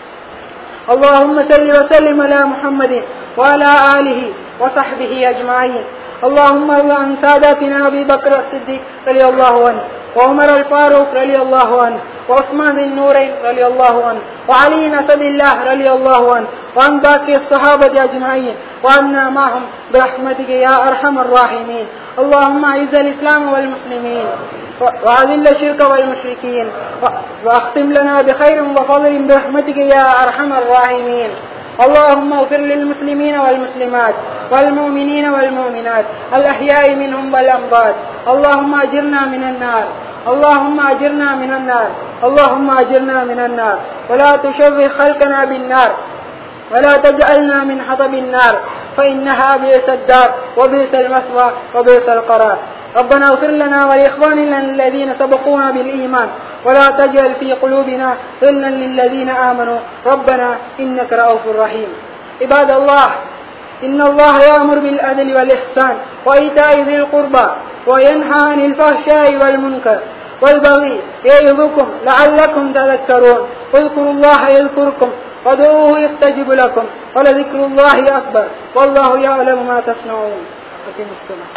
اللهم صل وسلم على محمد وعلى آله وصحبه أجمعين اللهم ارض عن ساداتنا أبي بكر الصديق رضي الله عنه وعمر الفاروق رضي الله عنه وعثمان ذي النورين رضي الله عنه وعلي أسد الله رضي الله عنه وعن باقي الصحابة أجمعين وعنا معهم برحمتك يا أرحم الراحمين اللهم أعز الإسلام والمسلمين وأذل الشرك والمشركين واختم لنا بخير وفضل برحمتك يا أرحم الراحمين اللهم اغفر للمسلمين والمسلمات والمؤمنين والمؤمنات الأحياء منهم والأموات اللهم أجرنا من النار اللهم أجرنا من النار اللهم أجرنا من النار ولا تشوه خلقنا بالنار ولا تجعلنا من حطب النار فإنها بئس الدار وبئس المثوى وبئس القرار ربنا اغفر لنا ولإخواننا الذين سبقونا بالإيمان ولا تجعل في قلوبنا غلا للذين آمنوا ربنا إنك رؤوف رحيم عباد الله إن الله يأمر بالعدل والإحسان وإيتاء ذي القربى وينهى عن الفحشاء والمنكر والبغي يعظكم لعلكم تذكرون اذكروا الله يذكركم وادعوه يستجب لكم ولذكر الله أكبر والله يعلم ما تصنعون أقيموا الصلاة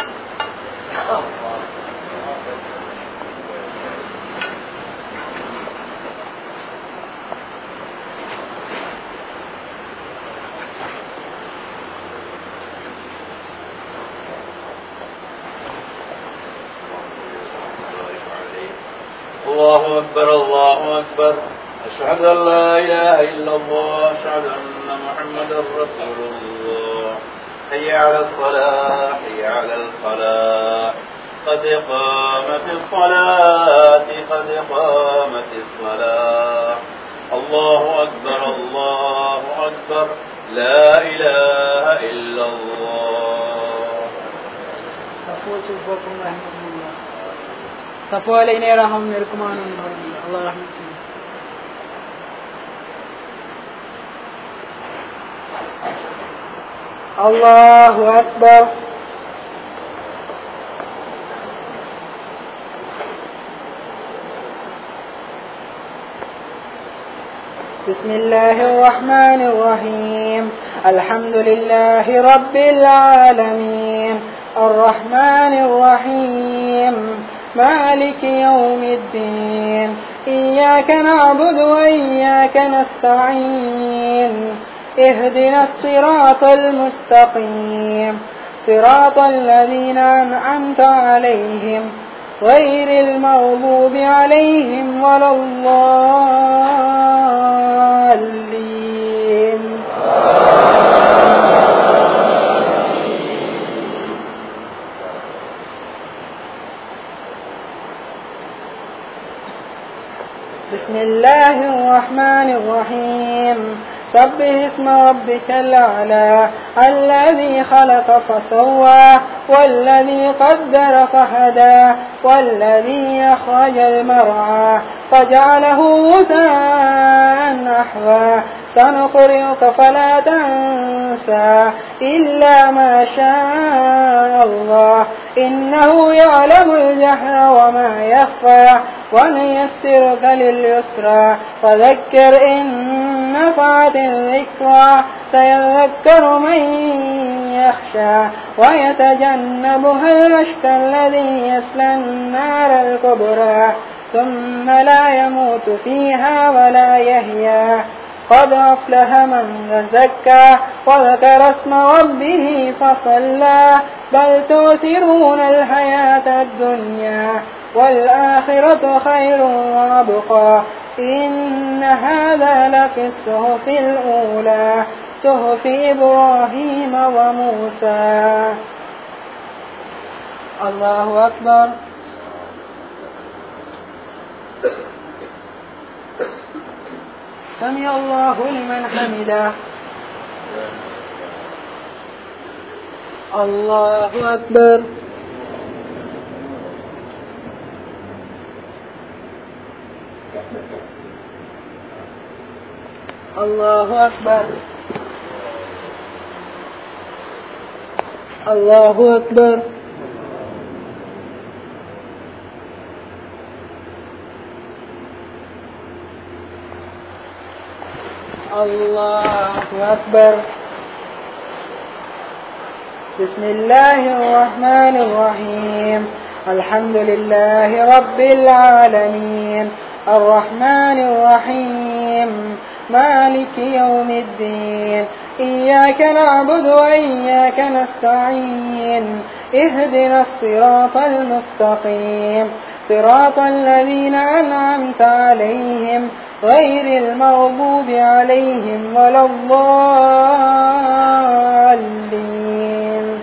الله أكبر الله أكبر أشهد أن لا إله إلا الله أشهد أن محمدا رسول الله حي على الصلاة حي على الفلاح قد قامت الصلاة قد قامت الصلاة الله أكبر الله أكبر لا إله إلا الله சப்போலை நேராகவும் இருக்குமான அல்லாஹ் அல்லாஹு அக்பர் بسم الله الرحمن الرحيم الحمد لله رب العالمين الرحمن الرحيم مالك يوم الدين إياك نعبد وإياك نستعين اهدنا الصراط المستقيم صراط الذين أنعمت عليهم غير المغضوب عليهم ولا الضالين بسم الله الرحمن الرحيم سبح اسم ربك الأعلى الذي خلق فسوى والذي قدر فهدى والذي أخرج المرعى فجعله غثاء نحوا سنقرئك فلا تنسى إلا ما شاء الله إنه يعلم الجهر وما يخفى ونيسرك لليسرى فذكر إن نفعت الذكرى سيذكر من يخشى ويتجنبها الأشقى الذي يصلى النار الكبرى ثم لا يموت فيها ولا يهيا قد أفلح من تزكى وذكر اسم ربه فصلى بل تؤثرون الحياة الدنيا والآخرة خير وأبقى إن هذا لفي الصحف الأولى صحف إبراهيم وموسى الله أكبر سمع الله لمن حمده الله أكبر الله أكبر الله أكبر الله أكبر بسم الله الرحمن الرحيم الحمد لله رب العالمين الرحمن الرحيم مالك يوم الدين إياك نعبد وإياك نستعين اهدنا الصراط المستقيم صراط الذين أنعمت عليهم غير المغضوب عليهم ولا الضالين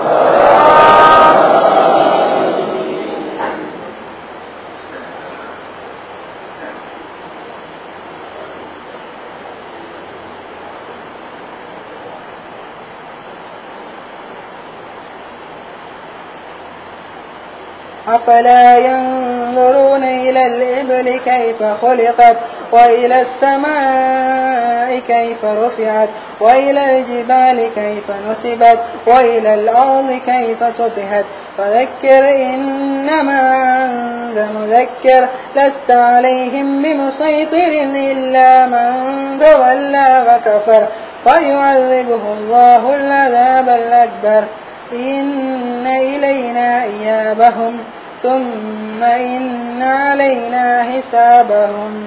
أفلا ينظرون إلى الإبل كيف خلقت وإلى السماء كيف رفعت وإلى الجبال كيف نصبت وإلى الأرض كيف سطحت فذكر إنما أنت مذكر لست عليهم بمسيطر إلا من تولى وكفر فيعذبه الله العذاب الأكبر إن إلينا إيابهم ثم إن علينا حسابهم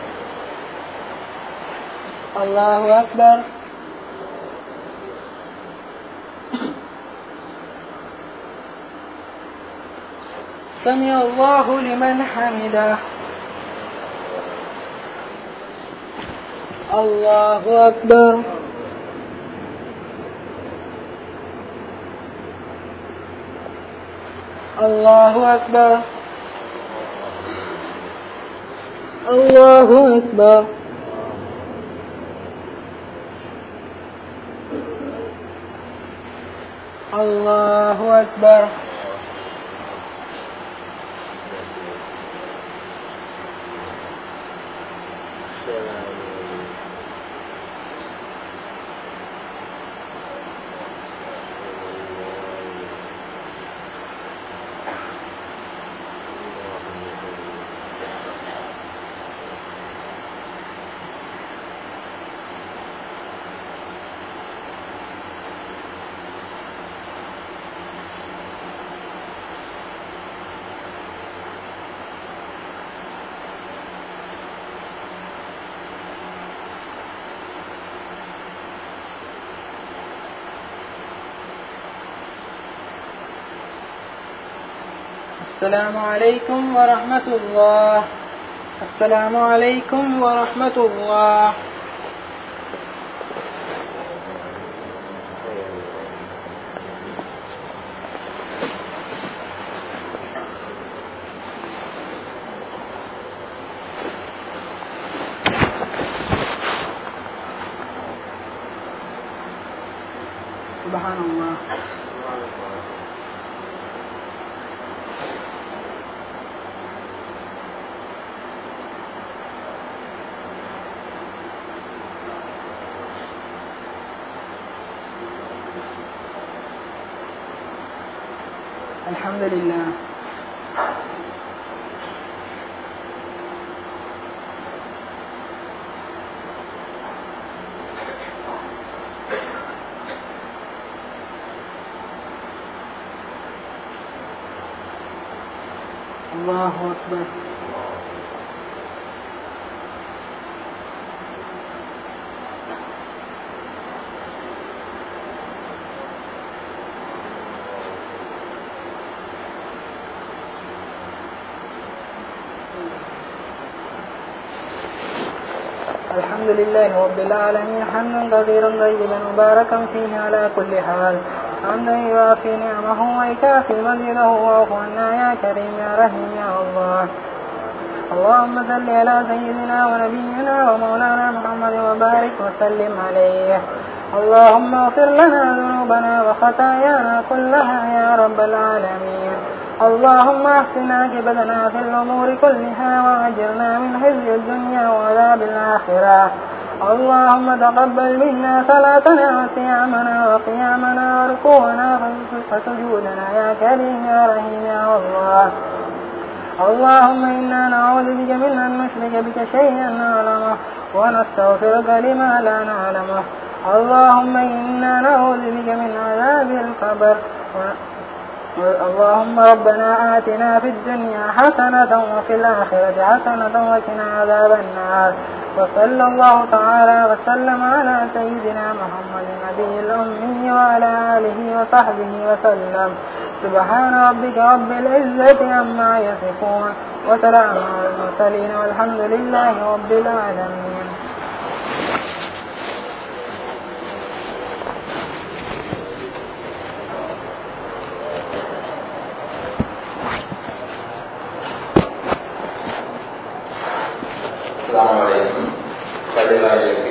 الله أكبر سمع الله لمن حمده الله أكبر الله أكبر الله أكبر الله أكبر السلام عليكم ورحمة الله السلام عليكم ورحمة الله سبحان الله الحمد لله الله أكبر الحمد لله رب العالمين حمدا كثيرا طيبا مباركا فيه على كل حال حمدا يوافي نعمه ويكافي مزيده واعف عنا يا كريم يا رحيم يا الله اللهم صل على سيدنا ونبينا ومولانا محمد وبارك وسلم عليه اللهم اغفر لنا ذنوبنا وخطايانا كلها يا رب العالمين اللهم احسن عاقبتنا في الامور كلها واجرنا من خزي الدنيا وعذاب الاخره اللهم تقبل منا صلاتنا وصيامنا وقيامنا وركوعنا وسجودنا يا كريم يا رحيم يا الله اللهم إنا نعوذ بك من أن نشرك بك شيئا نعلمه ونستغفرك لما لا نعلمه اللهم إنا نعوذ بك من عذاب القبر اللهم ربنا آتنا في الدنيا حسنة وفي الآخرة حسنة وقنا عذاب النار وصلى الله تعالى وسلم على سيدنا محمد النبي الأمي وعلى آله وصحبه وسلم سبحان ربك رب العزة عما يصفون وسلام على المرسلين والحمد لله رب العالمين السلام عليكم பதிலாயிரம்